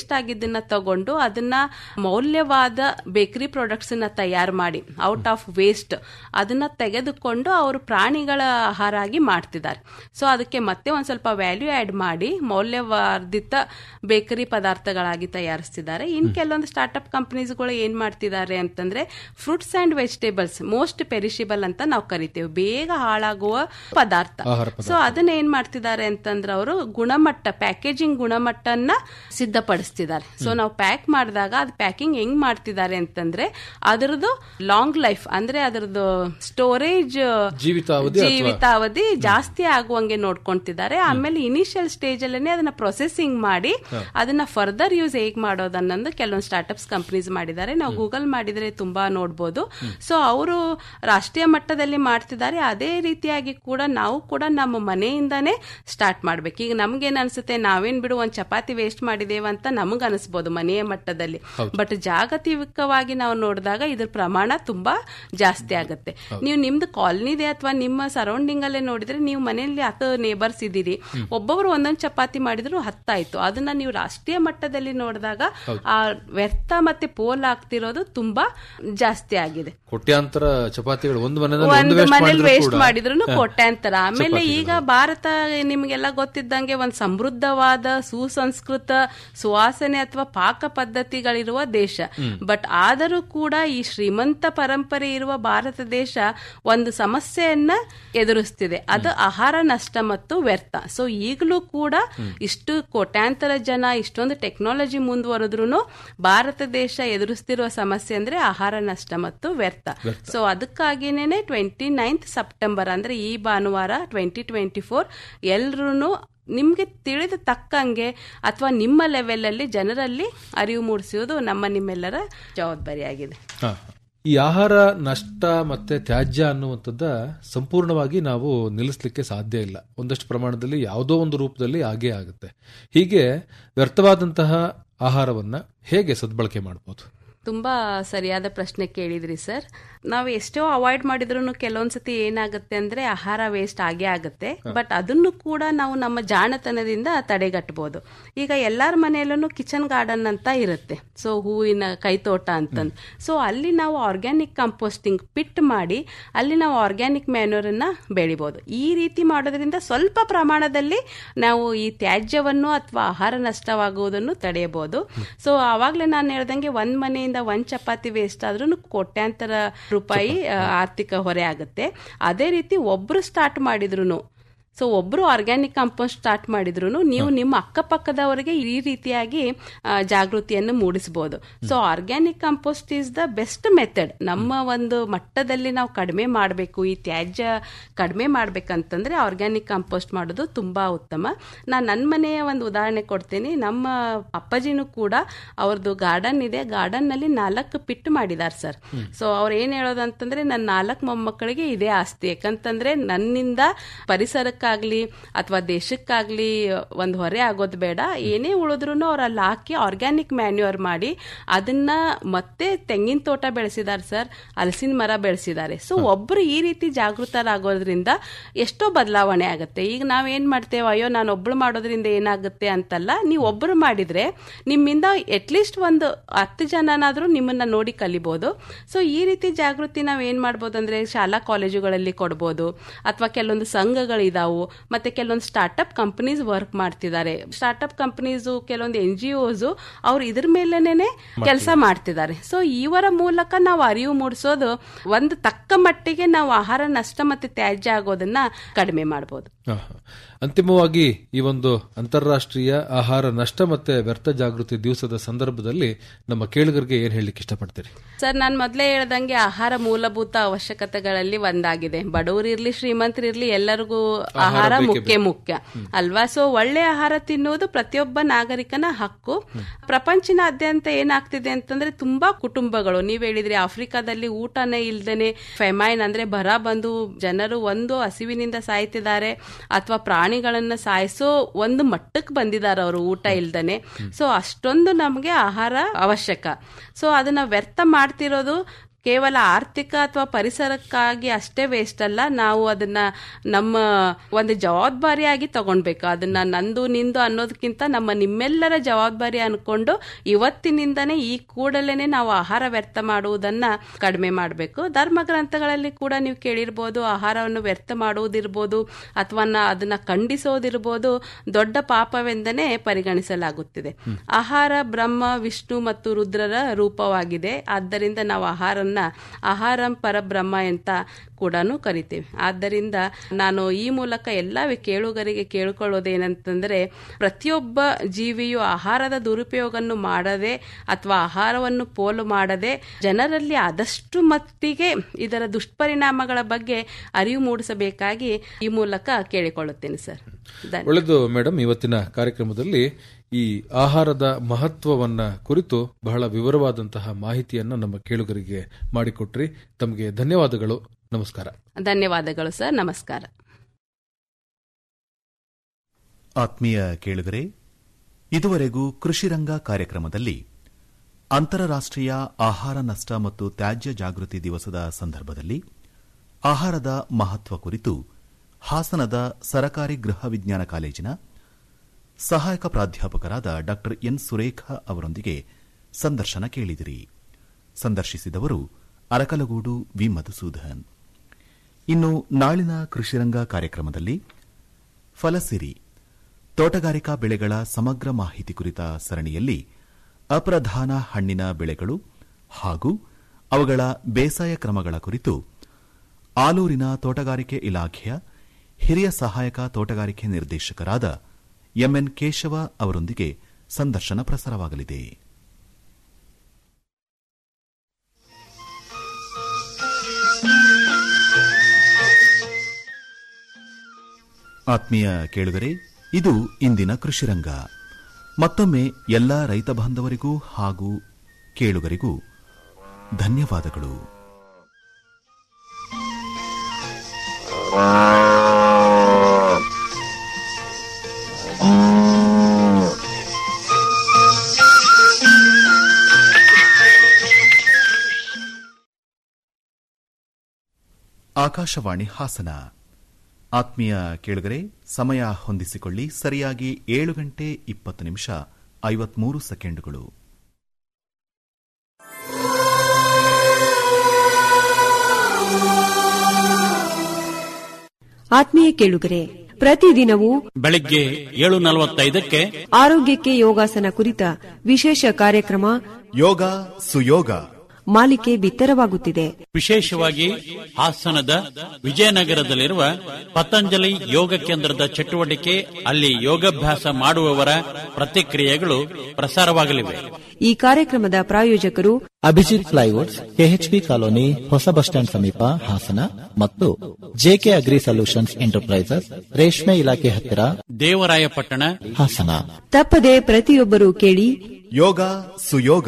ವೇಸ್ಟ್ ಆಗಿದ್ದನ್ನ ತಗೊಂಡು ಅದನ್ನ ಮೌಲ್ಯವಾದ ಬೇಕರಿ ಪ್ರಾಡಕ್ಟ್ಸ್ ನ ತಯಾರು ಮಾಡಿ ಔಟ್ ಆಫ್ ವೇಸ್ಟ್ ಅದನ್ನ ತೆಗೆದುಕೊಂಡು ಅವರು ಪ್ರಾಣಿಗಳ ಆಹಾರ ಆಗಿ ಮಾಡ್ತಿದ್ದಾರೆ ಸೊ ಅದಕ್ಕೆ ಮತ್ತೆ ಒಂದ್ ಸ್ವಲ್ಪ ವ್ಯಾಲ್ಯೂ ಆಡ್ ಮಾಡಿ ಮೌಲ್ಯವರ್ಧಿತ ಬೇಕರಿ ಪದಾರ್ಥಗಳಾಗಿ ತಯಾರಿಸ್ತಿದ್ದಾರೆ ಇನ್ ಕೆಲವೊಂದು ಸ್ಟಾರ್ಟ್ಅಪ್ ಕಂಪನೀಸ್ಗಳು ಏನ್ ಮಾಡ್ತಿದ್ದಾರೆ ಅಂತಂದ್ರೆ fruits and vegetables most perishable ಅಂತ ನಾವು ಕರಿತೇವೆ ಬೇಗ ಹಾಳಾಗುವ ಪದಾರ್ಥ ಆಹಾರ ಪದಾರ್ಥ. ಸೊ ಅದನ್ನ ಏನ್ ಮಾಡ್ತಿದ್ದಾರೆ ಅಂತಂದ್ರೆ ಅವರು ಗುಣಮಟ್ಟ ಪ್ಯಾಕೇಜಿಂಗ್ ಗುಣಮಟ್ಟನ ಸಿದ್ಧಪಡಿಸ್ತಿದ್ದಾರೆ ಸೊ ನಾವು ಪ್ಯಾಕ್ ಮಾಡಿದಾಗ ಅದು ಪ್ಯಾಕಿಂಗ್ ಹೆಂಗ್ ಮಾಡ್ತಿದ್ದಾರೆ ಅಂತಂದ್ರೆ ಅದರದ್ದು ಲಾಂಗ್ ಲೈಫ್ ಅಂದ್ರೆ ಅದರದ್ದು ಸ್ಟೋರೇಜ್ ಜೀವಿತಾವಧಿ ಅಥವಾ- ಜೀವಿತಾವಧಿ ಜಾಸ್ತಿ ಆಗುವಂಗೆ ನೋಡ್ಕೊಂತಿದ್ದಾರೆ ಆಮೇಲೆ ಇನಿಷಿಯಲ್ ಸ್ಟೇಜ್ ಅಲ್ಲೇ ಅದನ್ನ ಪ್ರೊಸೆಸಿಂಗ್ ಮಾಡಿ ಅದನ್ನ ಫರ್ದರ್ ಯೂಸ್ ಹೇಗ್ ಮಾಡೋದನ್ನೊಂದು ಕೆಲವೊಂದು ಸ್ಟಾರ್ಟ್ಅಪ್ಸ್ ಕಂಪನೀಸ್ ಮಾಡಿದ್ದಾರೆ ನಾವು ಗೂಗಲ್ ಮಾಡಿದ್ರೆ ತುಂಬಾ ನೋಡ್ಬೋದು ಸೊ ಅವರು ರಾಷ್ಟ್ರೀಯ ಮಟ್ಟದಲ್ಲಿ ಮಾಡ್ತಿದ್ದಾರೆ ಅದೇ ರೀತಿಯಾಗಿ ಕೂಡ ನಾವು ಕೂಡ ನಮ್ಮ ಮನೆಯಿಂದಾನೇ ಸ್ಟಾರ್ಟ್ ಮಾಡ್ಬೇಕು ಈಗ ನಮ್ಗೇನ್ ಅನ್ಸುತ್ತೆ ನಾವೇನ್ ಬಿಡು ಒಂದ್ ಚಪಾತಿ ವೇಸ್ಟ್ ಮಾಡಿದೇವ ಅಂತ ನಮಗ್ ಅನಿಸ್ಬೋದು ಮನೆಯ ಮಟ್ಟದಲ್ಲಿ ಬಟ್ ಜಾಗತಿಕವಾಗಿ ನಾವು ನೋಡಿದಾಗ ಇದ್ರ ಪ್ರಮಾಣ ತುಂಬಾ ಜಾಸ್ತಿ ಆಗುತ್ತೆ ನೀವು ನಿಮ್ದು ಕಾಲನಿದೆ ಅಥವಾ ನಿಮ್ಮ ಸರೌಂಡಿಂಗ್ ಅಲ್ಲೇ ನೋಡಿದ್ರೆ ನೀವು ಮನೆಯಲ್ಲಿ ಹತ್ತು ನೇಬರ್ಸ್ ಇದ್ದೀರಿ ಒಬ್ಬೊಬ್ರು ಒಂದೊಂದು ಚಪಾತಿ ಮಾಡಿದ್ರು ಹತ್ತಾಯ್ತು ಅದನ್ನ ನೀವು ರಾಷ್ಟ್ರೀಯ ಮಟ್ಟದಲ್ಲಿ ನೋಡಿದಾಗ ಆ ವ್ಯರ್ಥ ಮತ್ತೆ ಪೋಲ್ ಆಗ್ತಿರೋದು ತುಂಬಾ ಜಾಸ್ತಿ ಆಗಿದೆ ಕೋಟ್ಯಾಂತರ ಚಪಾತಿಗಳು ಒಂದು ಮನೆಯಲ್ಲಿ ಒಂದು ಒಂದು ವೇಸ್ಟ್ ಮನೇಲಿ ಮಾಡಿದ್ರು ವೇಸ್ಟ್ ಕೂಡ ಮಾಡಿದ್ರು ಕೋಟ್ಯಾಂತರ ಆಮೇಲೆ ಈಗ ಭಾರತ ನಿಮ್ಗೆಲ್ಲ ಗೊತ್ತಿದ್ದಂಗೆ ಒಂದ್ ಸಮೃದ್ಧವಾದ ಸುಸಂಸ್ಕೃತ ಸುವಾಸನೆ ಅಥವಾ ಪಾಕ ಪದ್ಧತಿಗಳಿರುವ ದೇಶ ಬಟ್ ಆದರೂ ಕೂಡ ಈ ಶ್ರೀಮಂತ ಪರಂಪರೆ ಇರುವ ಭಾರತ ದೇಶ ಒಂದು ಸಮಸ್ಯೆಯನ್ನ ಎದುರಿಸ್ತಿದೆ ಅದು ಆಹಾರ ನಷ್ಟ ಮತ್ತು ವ್ಯರ್ಥ ಸೊ ಈಗಲೂ ಕೂಡ ಇಷ್ಟು ಕೋಟ್ಯಾಂತರ ಜನ ಇಷ್ಟೊಂದು ಟೆಕ್ನಾಲಜಿ ಮುಂದುವರೆದ್ರು ಭಾರತ ದೇಶ ಎದುರಿಸ್ತಿರುವ ಸಮಸ್ಯೆ ಅಂದ್ರೆ ಆಹಾರ ನಷ್ಟ ಮತ್ತು ವ್ಯರ್ಥ ಸೊ ಅದಕ್ಕಾಗಿನೇ ಟ್ವೆಂಟಿ ನೈನ್ತ್ ಸೆಪ್ಟೆಂಬರ್ ಅಂದ್ರೆ ಈ ಭಾನುವಾರ ಟ್ವೆಂಟಿ ಟ್ವೆಂಟಿ ಫೋರ್ ಎಲ್ರೂ ನಿಮ್ಗೆ ತಿಳಿದ ತಕ್ಕಂಗೆ ಅಥವಾ ನಿಮ್ಮ ಲೆವೆಲ್ ಅಲ್ಲಿ ಜನರಲ್ಲಿ ಅರಿವು ಮೂಡಿಸುವುದು ನಮ್ಮ ನಿಮ್ಮೆಲ್ಲರ ಜವಾಬ್ದಾರಿಯಾಗಿದೆ ಹಾ. ಈ ಆಹಾರ ನಷ್ಟ ಮತ್ತೆ ತ್ಯಾಜ್ಯ ಅನ್ನುವಂಥದ್ದ ಸಂಪೂರ್ಣವಾಗಿ ನಾವು ನಿಲ್ಲಿಸಲಿಕ್ಕೆ ಸಾಧ್ಯ ಇಲ್ಲ ಒಂದಷ್ಟು ಪ್ರಮಾಣದಲ್ಲಿ ಯಾವುದೋ ಒಂದು ರೂಪದಲ್ಲಿ ಆಗೇ ಆಗುತ್ತೆ ಹೀಗೆ ವ್ಯರ್ಥವಾದಂತಹ ಆಹಾರವನ್ನ ಹೇಗೆ ಸದ್ಬಳಕೆ ಮಾಡಬಹುದು ತುಂಬಾ ಸರಿಯಾದ ಪ್ರಶ್ನೆ ಕೇಳಿದ್ರಿ ಸರ್ ನಾವು ಎಷ್ಟೋ ಅವಾಯ್ಡ್ ಮಾಡಿದ್ರು ಕೆಲವೊಂದ್ಸತಿ ಏನಾಗುತ್ತೆ ಅಂದ್ರೆ ಆಹಾರ ವೇಸ್ಟ್ ಆಗೇ ಆಗುತ್ತೆ ಬಟ್ ಅದನ್ನು ಕೂಡ ನಾವು ನಮ್ಮ ಜಾಣತನದಿಂದ ತಡೆಗಟ್ಟಬಹುದು ಈಗ ಎಲ್ಲಾರ ಮನೆಯಲ್ಲೂ ಕಿಚನ್ ಗಾರ್ಡನ್ ಅಂತ ಇರುತ್ತೆ ಸೊ ಹೂವಿನ ಕೈತೋಟ ಅಂತಂದು ಸೊ ಅಲ್ಲಿ ನಾವು ಆರ್ಗ್ಯಾನಿಕ್ ಕಂಪೋಸ್ಟಿಂಗ್ ಪಿಟ್ ಮಾಡಿ ಅಲ್ಲಿ ನಾವು ಆರ್ಗ್ಯಾನಿಕ್ ಮ್ಯಾನ್ಯೂರನ್ನ ಬೆಳಿಬಹುದು ಈ ರೀತಿ ಮಾಡೋದ್ರಿಂದ ಸ್ವಲ್ಪ ಪ್ರಮಾಣದಲ್ಲಿ ನಾವು ಈ ತ್ಯಾಜ್ಯವನ್ನು ಅಥವಾ ಆಹಾರ ನಷ್ಟವಾಗುವುದನ್ನು ತಡೆಯಬಹುದು ಸೊ ಆವಾಗಲೇ ನಾನು ಹೇಳ್ದಂಗೆ ಒಂದ್ ಮನೆಯಿಂದ ಒಂದ್ ಚಪಾತಿ ವೇಸ್ಟ್ ಆದ್ರೂ ಕೋಟ್ಯಾಂತರ ರೂಪಾಯಿ ಆ, ಆರ್ಥಿಕ ಹೊರೆ ಆಗುತ್ತೆ ಅದೇ ರೀತಿ ಒಬ್ರು ಸ್ಟಾರ್ಟ್ ಮಾಡಿದ್ರು ಸೊ ಒಬ್ರು ಆರ್ಗ್ಯಾನಿಕ್ ಕಾಂಪೋಸ್ಟ್ ಸ್ಟಾರ್ಟ್ ಮಾಡಿದ್ರು ನೀವು ನಿಮ್ಮ ಅಕ್ಕಪಕ್ಕದವರಿಗೆ ಈ ರೀತಿಯಾಗಿ ಆ, ಜಾಗೃತಿಯನ್ನು ಮೂಡಿಸಬಹುದು so organic compost is the best method ನಮ್ಮ ಒಂದು ಮಟ್ಟದಲ್ಲಿ ನಾವು ಕಡಿಮೆ ಮಾಡಬೇಕು ಈ ತ್ಯಾಜ್ಯ ಕಡಿಮೆ ಮಾಡ್ಬೇಕಂತಂದ್ರೆ ಆರ್ಗ್ಯಾನಿಕ್ ಕಾಂಪೋಸ್ಟ್ ಮಾಡೋದು ತುಂಬಾ ಉತ್ತಮ ನಾನು ನನ್ನ ಮನೆಯ ಒಂದು ಉದಾಹರಣೆ ಕೊಡ್ತೀನಿ ನಮ್ಮ ಅಪ್ಪಾಜಿನೂ ಕೂಡ ಅವ್ರದ್ದು ಗಾರ್ಡನ್ ಇದೆ ಗಾರ್ಡನ್ ನಲ್ಲಿ ನಾಲ್ಕು ಪಿಟ್ ಮಾಡಿದಾರೆ ಸರ್ ಸೊ ಅವ್ರು ಏನ್ ಹೇಳೋದು ಅಂತಂದ್ರೆ ನನ್ನ ನಾಲ್ಕು ಮೊಮ್ಮಕ್ಕಳಿಗೆ ಇದೇ ಆಸ್ತಿ ಯಾಕಂತಂದ್ರೆ ನನ್ನಿಂದ ಪರಿಸರಕ್ಕಾಗ್ಲಿ ಅಥವಾ ದೇಶಕ್ಕಾಗ್ಲಿ ಒಂದು ಹೊರೆ ಆಗೋದು ಬೇಡ ಏನೇ ಉಳಿದ್ರು ಅವ್ರು ಅಲ್ಲಿ ಹಾಕಿ ಆರ್ಗ್ಯಾನಿಕ್ ಮ್ಯಾನ್ಯೂರ್ ಮಾಡಿ ಅದನ್ನ ಮತ್ತೆ ತೆಂಗಿನ ತೋಟ ಬೆಳೆಸಿದಾರೆ ಸರ್ ಹಲಸಿನ ಮರ ಬೆಳೆಸಿದ್ದಾರೆ ಸೊ ಒಬ್ರು ಈ ರೀತಿ ಜಾಗೃತರಾಗೋದ್ರಿಂದ ಎಷ್ಟೋ ಬದಲಾವಣೆ ಆಗುತ್ತೆ ಈಗ ನಾವ್ ಏನ್ ಮಾಡ್ತೇವೆ ಅಯ್ಯೋ ನಾನು ಒಬ್ಳು ಮಾಡೋದ್ರಿಂದ ಏನಾಗುತ್ತೆ ಅಂತಲ್ಲ ನೀವು ಒಬ್ರು ಮಾಡಿದ್ರೆ ನಿಮ್ಮಿಂದ ಅಟ್ಲೀಸ್ಟ್ ಒಂದು ಹತ್ತು ಜನನಾದ್ರೂ ನಿಮ್ಮನ್ನ ನೋಡಿ ಕಲಿಬಹುದು ಸೊ ಈ ರೀತಿ ಜಾಗೃತಿ ನಾವ್ ಏನ್ ಮಾಡ್ಬೋದು ಅಂದ್ರೆ ಶಾಲಾ ಕಾಲೇಜುಗಳಲ್ಲಿ ಕೊಡ್ಬೋದು ಅಥವಾ ಕೆಲವೊಂದು ಸಂಘಗಳಿದಾವು ಮತ್ತೆ ಕೆಲವೊಂದು ಸ್ಟಾರ್ಟ್ಅಪ್ ಕಂಪನೀಸ್ ವರ್ಕ್ ಮಾಡ್ತಿದ್ದಾರೆ ಸ್ಟಾರ್ಟ್ಅಪ್ ಕಂಪನೀಸ್ ಕೆಲವೊಂದು ಎನ್ ಜಿ ಒಸ್ ಅವ್ರು ಇದ್ರ ಮೇಲೆನೆ ಕೆಲಸ ಮಾಡ್ತಿದ್ದಾರೆ ಸೊ ಇವರ ಮೂಲಕ ನಾವು ಅರಿವು ಮೂಡಿಸೋದು ಒಂದು ತಕ್ಕ ಮಟ್ಟಿಗೆ ನಾವು ಆಹಾರ ನಷ್ಟ ಮತ್ತೆ ತ್ಯಾಜ್ಯ ಆಗೋದನ್ನ ಕಡಿಮೆ ಮಾಡಬಹುದು ಆಹಾ. ಅಂತಿಮವಾಗಿ ಈ ಒಂದು ಅಂತಾರಾಷ್ಟ್ರೀಯ ಆಹಾರ ನಷ್ಟ ಮತ್ತೆ ವ್ಯರ್ಥ ಜಾಗೃತಿ ದಿವಸದ ಸಂದರ್ಭದಲ್ಲಿ ನಮ್ಮ ಕೇಳುಗರಿಗೆ ಏನ್ ಹೇಳಲಿಕ್ಕೆ ಇಷ್ಟಪಡ್ತೀರಿ ಸರ್ ನಾನು ಮೊದಲೇ ಹೇಳ್ದಂಗೆ ಆಹಾರ ಮೂಲಭೂತ ಅವಶ್ಯಕತೆಗಳಲ್ಲಿ ಒಂದಾಗಿದೆ ಬಡವರಿರ್ಲಿ ಶ್ರೀಮಂತರಿರ್ಲಿ ಎಲ್ಲರಿಗೂ ಆಹಾರ ಮುಖ್ಯ ಮುಖ್ಯ ಅಲ್ವಾ ಸೊ ಒಳ್ಳೆ ಆಹಾರ ತಿನ್ನುವುದು ಪ್ರತಿಯೊಬ್ಬ ನಾಗರಿಕನ ಹಕ್ಕು ಪ್ರಪಂಚನಾದ್ಯಂತ ಏನಾಗ್ತಿದೆ ಅಂತಂದ್ರೆ ತುಂಬಾ ಕುಟುಂಬಗಳು ನೀವ್ ಹೇಳಿದ್ರಿ ಆಫ್ರಿಕಾದಲ್ಲಿ ಊಟನೇ ಇಲ್ದೇನೆ ಫೆಮೈನ್ ಅಂದ್ರೆ ಬರ ಬಂದು ಜನರು ಒಂದು ಹಸಿವಿನಿಂದ ಸಾಯ್ತಿದ್ದಾರೆ ಅಥವಾ ಪ್ರಾಣಿಗಳನ್ನ ಸಾಯಿಸೋ ಒಂದು ಮಟ್ಟಕ್ಕೆ ಬಂದಿದ್ದಾರೆ ಅವರು ಊಟ ಇಲ್ದನೆ ಸೊ ಅಷ್ಟೊಂದು ನಮಗೆ ಆಹಾರ ಅವಶ್ಯಕ ಸೊ ಅದನ್ನ ವ್ಯರ್ಥ ಮಾಡ್ತಿರೋದು ಕೇವಲ ಆರ್ಥಿಕ ಅಥವಾ ಪರಿಸರಕ್ಕಾಗಿ ಅಷ್ಟೇ ವೇಸ್ಟ್ ಅಲ್ಲ ನಾವು ಅದನ್ನ ನಮ್ಮ ಒಂದು ಜವಾಬ್ದಾರಿಯಾಗಿ ತಗೊಳ್ಬೇಕು ಅದನ್ನ ನಂದು ನಿಂದು ಅನ್ನೋದಕ್ಕಿಂತ ನಮ್ಮ ನಿಮ್ಮೆಲ್ಲರ ಜವಾಬ್ದಾರಿ ಅನ್ಕೊಂಡು ಇವತ್ತಿನಿಂದನೇ ಈ ಕೂಡಲೇ ನಾವು ಆಹಾರ ವ್ಯರ್ಥ ಮಾಡುವುದನ್ನ ಕಡಿಮೆ ಮಾಡಬೇಕು ಧರ್ಮ ಗ್ರಂಥಗಳಲ್ಲಿ ಕೂಡ ನೀವು ಕೇಳಿರ್ಬೋದು ಆಹಾರವನ್ನು ವ್ಯರ್ಥ ಮಾಡುವುದಿರ್ಬೋದು ಅಥವಾ ಅದನ್ನ ಖಂಡಿಸೋದಿರ್ಬೋದು ದೊಡ್ಡ ಪಾಪವೆಂದನೇ ಪರಿಗಣಿಸಲಾಗುತ್ತಿದೆ ಆಹಾರ ಬ್ರಹ್ಮ ವಿಷ್ಣು ಮತ್ತು ರುದ್ರರ ರೂಪವಾಗಿದೆ ಆದ್ದರಿಂದ ನಾವು ಆಹಾರನ್ನ ಆಹಾರಂ ಪರಬ್ರಹ್ಮ ಅಂತ ಕೂಡ ಕರಿತೀವಿ ಆದ್ದರಿಂದ ನಾನು ಈ ಮೂಲಕ ಎಲ್ಲ ಕೇಳುಗರಿಗೆ ಕೇಳಿಕೊಳ್ಳೋದೇನಂತಂದ್ರೆ ಪ್ರತಿಯೊಬ್ಬ ಜೀವಿಯು ಆಹಾರದ ದುರುಪಯೋಗವನ್ನು ಮಾಡದೆ ಅಥವಾ ಆಹಾರವನ್ನು ಪೋಲು ಮಾಡದೆ ಜನರಲ್ಲಿ ಆದಷ್ಟು ಮಟ್ಟಿಗೆ ಇದರ ದುಷ್ಪರಿಣಾಮಗಳ ಬಗ್ಗೆ ಅರಿವು ಮೂಡಿಸಬೇಕಾಗಿ ಈ ಮೂಲಕ ಕೇಳಿಕೊಳ್ಳುತ್ತೇನೆ ಸರ್ ಧನ್ಯ ಒಳ್ಳೆಯದು ಮೇಡಮ್ ಇವತ್ತಿನ ಕಾರ್ಯಕ್ರಮದಲ್ಲಿ ಈ ಆಹಾರದ ಮಹತ್ವವನ್ನ ಕುರಿತು ಬಹಳ ವಿವರವಾದಂತಹ ಮಾಹಿತಿಯನ್ನ ನಮ್ಮ ಕೇಳುಗರಿಗೆ ಮಾಡಿಕೊಟ್ರಿ ತಮಗೆ ಧನ್ಯವಾದಗಳು ನಮಸ್ಕಾರ ಧನ್ಯವಾದಗಳು ಸರ್ ನಮಸ್ಕಾರ ಆತ್ಮೀಯ ಕೇಳುಗರೆ ಇದುವರೆಗೂ ಕೃಷಿರಂಗ ಕಾರ್ಯಕ್ರಮದಲ್ಲಿ ಅಂತಾರಾಷ್ಟ್ರೀಯ ಆಹಾರ ನಷ್ಟ ಮತ್ತು ತ್ಯಾಜ್ಯ ಜಾಗೃತಿ ದಿವಸದ ಸಂದರ್ಭದಲ್ಲಿ ಆಹಾರದ ಮಹತ್ವ ಕುರಿತು ಹಾಸನದ ಸರಕಾರಿ ಗೃಹ ವಿಜ್ಞಾನ ಕಾಲೇಜಿನ ಸಹಾಯಕ ಪ್ರಾಧ್ಯಾಪಕರಾದ ಡಾ ಎನ್ ಸುರೇಖಾ ಅವರೊಂದಿಗೆ ಸಂದರ್ಶನ ಕೇಳಿದಿರಿ ಸಂದರ್ಶಿಸಿದವರು ಅರಕಲಗೂಡು ವಿ ಮಧುಸೂದನ್ ಇನ್ನು ನಾಳಿನ ಕೃಷಿರಂಗ ಕಾರ್ಯಕ್ರಮದಲ್ಲಿ ಫಲಸಿರಿ ತೋಟಗಾರಿಕಾ ಬೆಳೆಗಳ ಸಮಗ್ರ ಮಾಹಿತಿ ಕುರಿತ ಸರಣಿಯಲ್ಲಿ ಅಪ್ರಧಾನ ಹಣ್ಣಿನ ಬೆಳೆಗಳು ಹಾಗೂ ಅವುಗಳ ಬೇಸಾಯ ಕ್ರಮಗಳ ಕುರಿತು ಆಲೂರಿನ ತೋಟಗಾರಿಕೆ ಇಲಾಖೆಯ ಹಿರಿಯ ಸಹಾಯಕ ತೋಟಗಾರಿಕೆ ನಿರ್ದೇಶಕರಾದ ಎಂಎನ್ ಕೇಶವ ಅವರೊಂದಿಗೆ ಸಂದರ್ಶನ ಪ್ರಸಾರವಾಗಲಿದೆ ಆತ್ಮೀಯ ಕೇಳುಗರೆ ಇದು ಇಂದಿನ ಕೃಷಿರಂಗ ಮತ್ತೊಮ್ಮೆ ಎಲ್ಲ ರೈತ ಬಾಂಧವರಿಗೂ ಹಾಗೂ ಕೇಳುಗರಿಗೂ ಧನ್ಯವಾದಗಳು ಆಕಾಶವಾಣಿ ಹಾಸನ ಆತ್ಮೀಯ ಕೇಳುಗರೆ ಸಮಯ ಹೊಂದಿಸಿಕೊಳ್ಳಿ ಸರಿಯಾಗಿ ಏಳು ಗಂಟೆ ಇಪ್ಪತ್ತು ನಿಮಿಷ ಐವತ್ಮೂರು ಸೆಕೆಂಡುಗಳು ಆತ್ಮೀಯ ಕೇಳುಗರೆ ಪ್ರತಿದಿನವೂ ಬೆಳಿಗ್ಗೆ ಏಳು ನಲವತ್ತೈದಕ್ಕೆ ಆರೋಗ್ಯಕ್ಕೆ ಯೋಗಾಸನ ಕುರಿತ ವಿಶೇಷ ಕಾರ್ಯಕ್ರಮ ಯೋಗ ಸುಯೋಗ ಮಾಲಿಕೆ ಬಿತ್ತರವಾಗುತ್ತಿದೆ ವಿಶೇಷವಾಗಿ ಹಾಸನದ ವಿಜಯನಗರದಲ್ಲಿರುವ ಪತಂಜಲಿ ಯೋಗ ಕೇಂದ್ರದ ಚಟುವಟಿಕೆ ಅಲ್ಲಿ ಯೋಗಾಭ್ಯಾಸ ಮಾಡುವವರ ಪ್ರತಿಕ್ರಿಯೆಗಳು ಪ್ರಸಾರವಾಗಲಿವೆ ಈ ಕಾರ್ಯಕ್ರಮದ ಪ್ರಾಯೋಜಕರು ಅಭಿಜಿತ್ ಫ್ಲೈವುಡ್ಸ್ ಕೆಎಚ್ಪಿ ಕಾಲೋನಿ ಹೊಸ ಬಸ್ ಸ್ಟ್ಯಾಂಡ್ ಸಮೀಪ ಹಾಸನ ಮತ್ತು ಜೆಕೆ ಅಗ್ರಿ ಸೊಲ್ಯೂಷನ್ಸ್ ಎಂಟರ್ಪ್ರೈಸಸ್ ರೇಷ್ಮೆ ಇಲಾಖೆ ಹತ್ತಿರ ದೇವರಾಯಪಟ್ಟಣ ಹಾಸನ ತಪ್ಪದೆ ಪ್ರತಿಯೊಬ್ಬರೂ ಕೇಳಿ ಯೋಗ ಸುಯೋಗ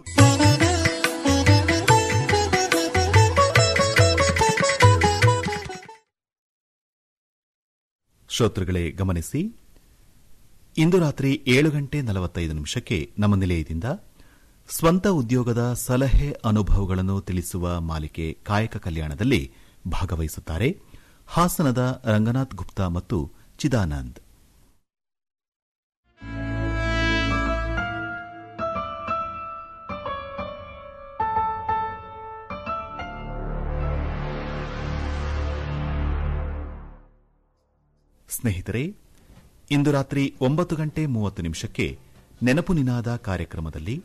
ಶ್ರೋತೃಗಳೇ ಗಮನಿಸಿ ಇಂದು ರಾತ್ರಿ ಏಳು ಗಂಟೆ ನಲವತ್ತೈದು ನಿಮಿಷಕ್ಕೆ ನಮ್ಮ ನಿಲಯದಿಂದ ಸ್ವಂತ ಉದ್ಯೋಗದ ಸಲಹೆ ಅನುಭವಗಳನ್ನು ತಿಳಿಸುವ ಮಾಲಿಕೆ ಕಾಯಕ ಕಲ್ಯಾಣದಲ್ಲಿ ಭಾಗವಹಿಸುತ್ತಾರೆ ಹಾಸನದ ರಂಗನಾಥ್ ಗುಪ್ತಾ ಮತ್ತು ಚಿದಾನಂದ್ ಸ್ನೇಹಿತರೆ ಇಂದು ರಾತ್ರಿ ಒಂಬತ್ತು ಗಂಟೆ ಮೂವತ್ತು ನಿಮಿಷಕ್ಕೆ ನೆನಪು ನಿನಾದ ಕಾರ್ಯಕ್ರಮದಲ್ಲಿ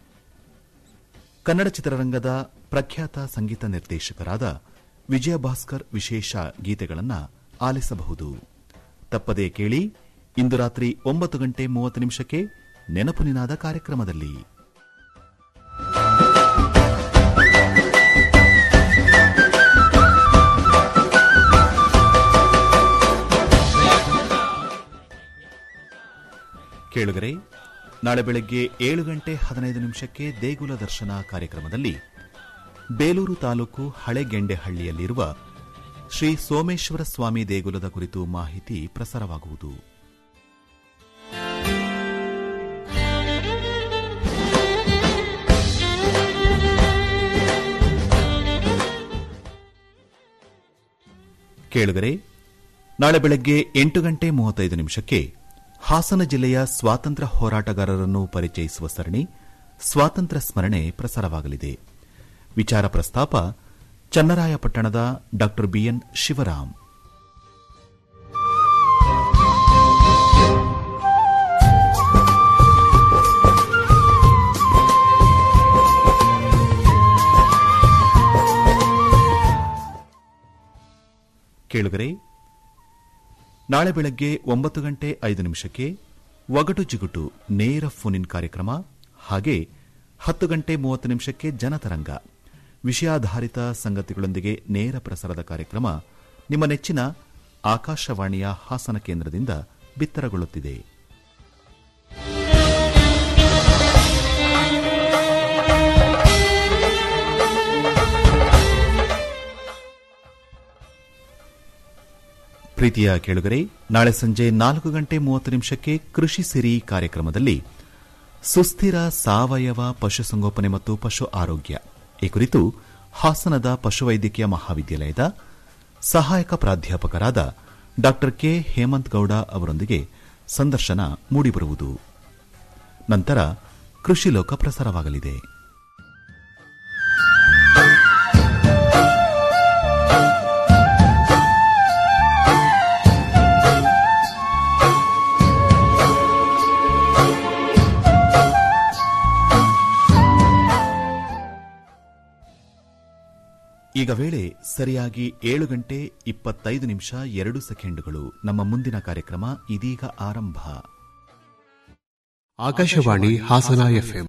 ಕನ್ನಡ ಚಿತ್ರರಂಗದ ಪ್ರಖ್ಯಾತ ಸಂಗೀತ ನಿರ್ದೇಶಕರಾದ ವಿಜಯ ಭಾಸ್ಕರ್ ವಿಶೇಷ ಗೀತೆಗಳನ್ನು ಆಲಿಸಬಹುದು ತಪ್ಪದೇ ಕೇಳಿ ಇಂದು ರಾತ್ರಿ ಒಂಬತ್ತು ಗಂಟೆ ಮೂವತ್ತು ನಿಮಿಷಕ್ಕೆ ನೆನಪು ನಿನಾದ ಕಾರ್ಯಕ್ರಮದಲ್ಲಿ ಕೇಳುಗರೆ ನಾಳೆ ಬೆಳಗ್ಗೆ ಏಳು ಗಂಟೆ ಹದಿನೈದು ನಿಮಿಷಕ್ಕೆ ದೇಗುಲ ದರ್ಶನ ಕಾರ್ಯಕ್ರಮದಲ್ಲಿ ಬೇಲೂರು ತಾಲೂಕು ಹಳೆಗೆಂಡೆಹಳ್ಳಿಯಲ್ಲಿರುವ ಶ್ರೀ ಸೋಮೇಶ್ವರ ಸ್ವಾಮಿ ದೇಗುಲದ ಕುರಿತು ಮಾಹಿತಿ ಪ್ರಸಾರವಾಗುವುದು ಕೇಳುಗರೆ ನಾಳೆ ಬೆಳಗ್ಗೆ ಎಂಟು ಗಂಟೆ ಮೂವತ್ತೈದು ನಿಮಿಷಕ್ಕೆ ಹಾಸನ ಜಿಲ್ಲೆಯ ಸ್ವಾತಂತ್ರ್ಯ ಹೋರಾಟಗಾರರನ್ನು ಪರಿಚಯಿಸುವ ಸರಣಿ ಸ್ವಾತಂತ್ರ್ಯ ಸ್ಮರಣೆ ಪ್ರಸಾರವಾಗಲಿದೆ ವಿಚಾರ ಪ್ರಸ್ತಾಪ ಚನ್ನರಾಯಪಟ್ಟಣದ ಡಾ ಬಿಎನ್ ಶಿವರಾಮ್ ಕೇಳುಗರೆ ನಾಳೆ ಬೆಳಗ್ಗೆ ಒಂಬತ್ತು ಗಂಟೆ ಐದು ನಿಮಿಷಕ್ಕೆ ಒಗಟು ಜಿಗುಟು ನೇರ ಫೋನಿನ್ ಕಾರ್ಯಕ್ರಮ ಹಾಗೆ ಹತ್ತು ಗಂಟೆ ಮೂವತ್ತು ನಿಮಿಷಕ್ಕೆ ಜನತರಂಗ ವಿಷಯಾಧಾರಿತ ಸಂಗತಿಗಳೊಂದಿಗೆ ನೇರ ಪ್ರಸಾರದ ಕಾರ್ಯಕ್ರಮ ನಿಮ್ಮ ನೆಚ್ಚಿನ ಆಕಾಶವಾಣಿಯ ಹಾಸನ ಕೇಂದ್ರದಿಂದ ಬಿತ್ತರಗೊಳ್ಳುತ್ತಿದೆ ಪ್ರೀತಿಯ ಕೇಳುಗರೆ ನಾಳೆ ಸಂಜೆ ನಾಲ್ಕು ಗಂಟೆ ಮೂವತ್ತು ನಿಮಿಷಕ್ಕೆ ಕೃಷಿ ಸಿರಿ ಕಾರ್ಯಕ್ರಮದಲ್ಲಿ ಸುಸ್ಥಿರ ಸಾವಯವ ಪಶುಸಂಗೋಪನೆ ಮತ್ತು ಪಶು ಆರೋಗ್ಯ ಈ ಕುರಿತು ಹಾಸನದ ಪಶುವೈದ್ಯಕೀಯ ಮಹಾವಿದ್ಯಾಲಯದ ಸಹಾಯಕ ಪ್ರಾಧ್ಯಾಪಕರಾದ ಡಾ ಕೆ ಹೇಮಂತ್ ಗೌಡ ಅವರೊಂದಿಗೆ ಸಂದರ್ಶನ ಮೂಡಿಬರುವುದು ನಂತರ ಕೃಷಿ ಲೋಕ ಪ್ರಸಾರವಾಗಲಿದೆ ಈಗ ವೇಳೆ ಸರಿಯಾಗಿ ಏಳು ಗಂಟೆ ಇಪ್ಪತ್ತೈದು ನಿಮಿಷ ಎರಡು ಸೆಕೆಂಡುಗಳು ನಮ್ಮ ಮುಂದಿನ ಕಾರ್ಯಕ್ರಮ ಇದೀಗ ಆರಂಭ ಆಕಾಶವಾಣಿ ಹಾಸನ ಎಫ್ಎಂ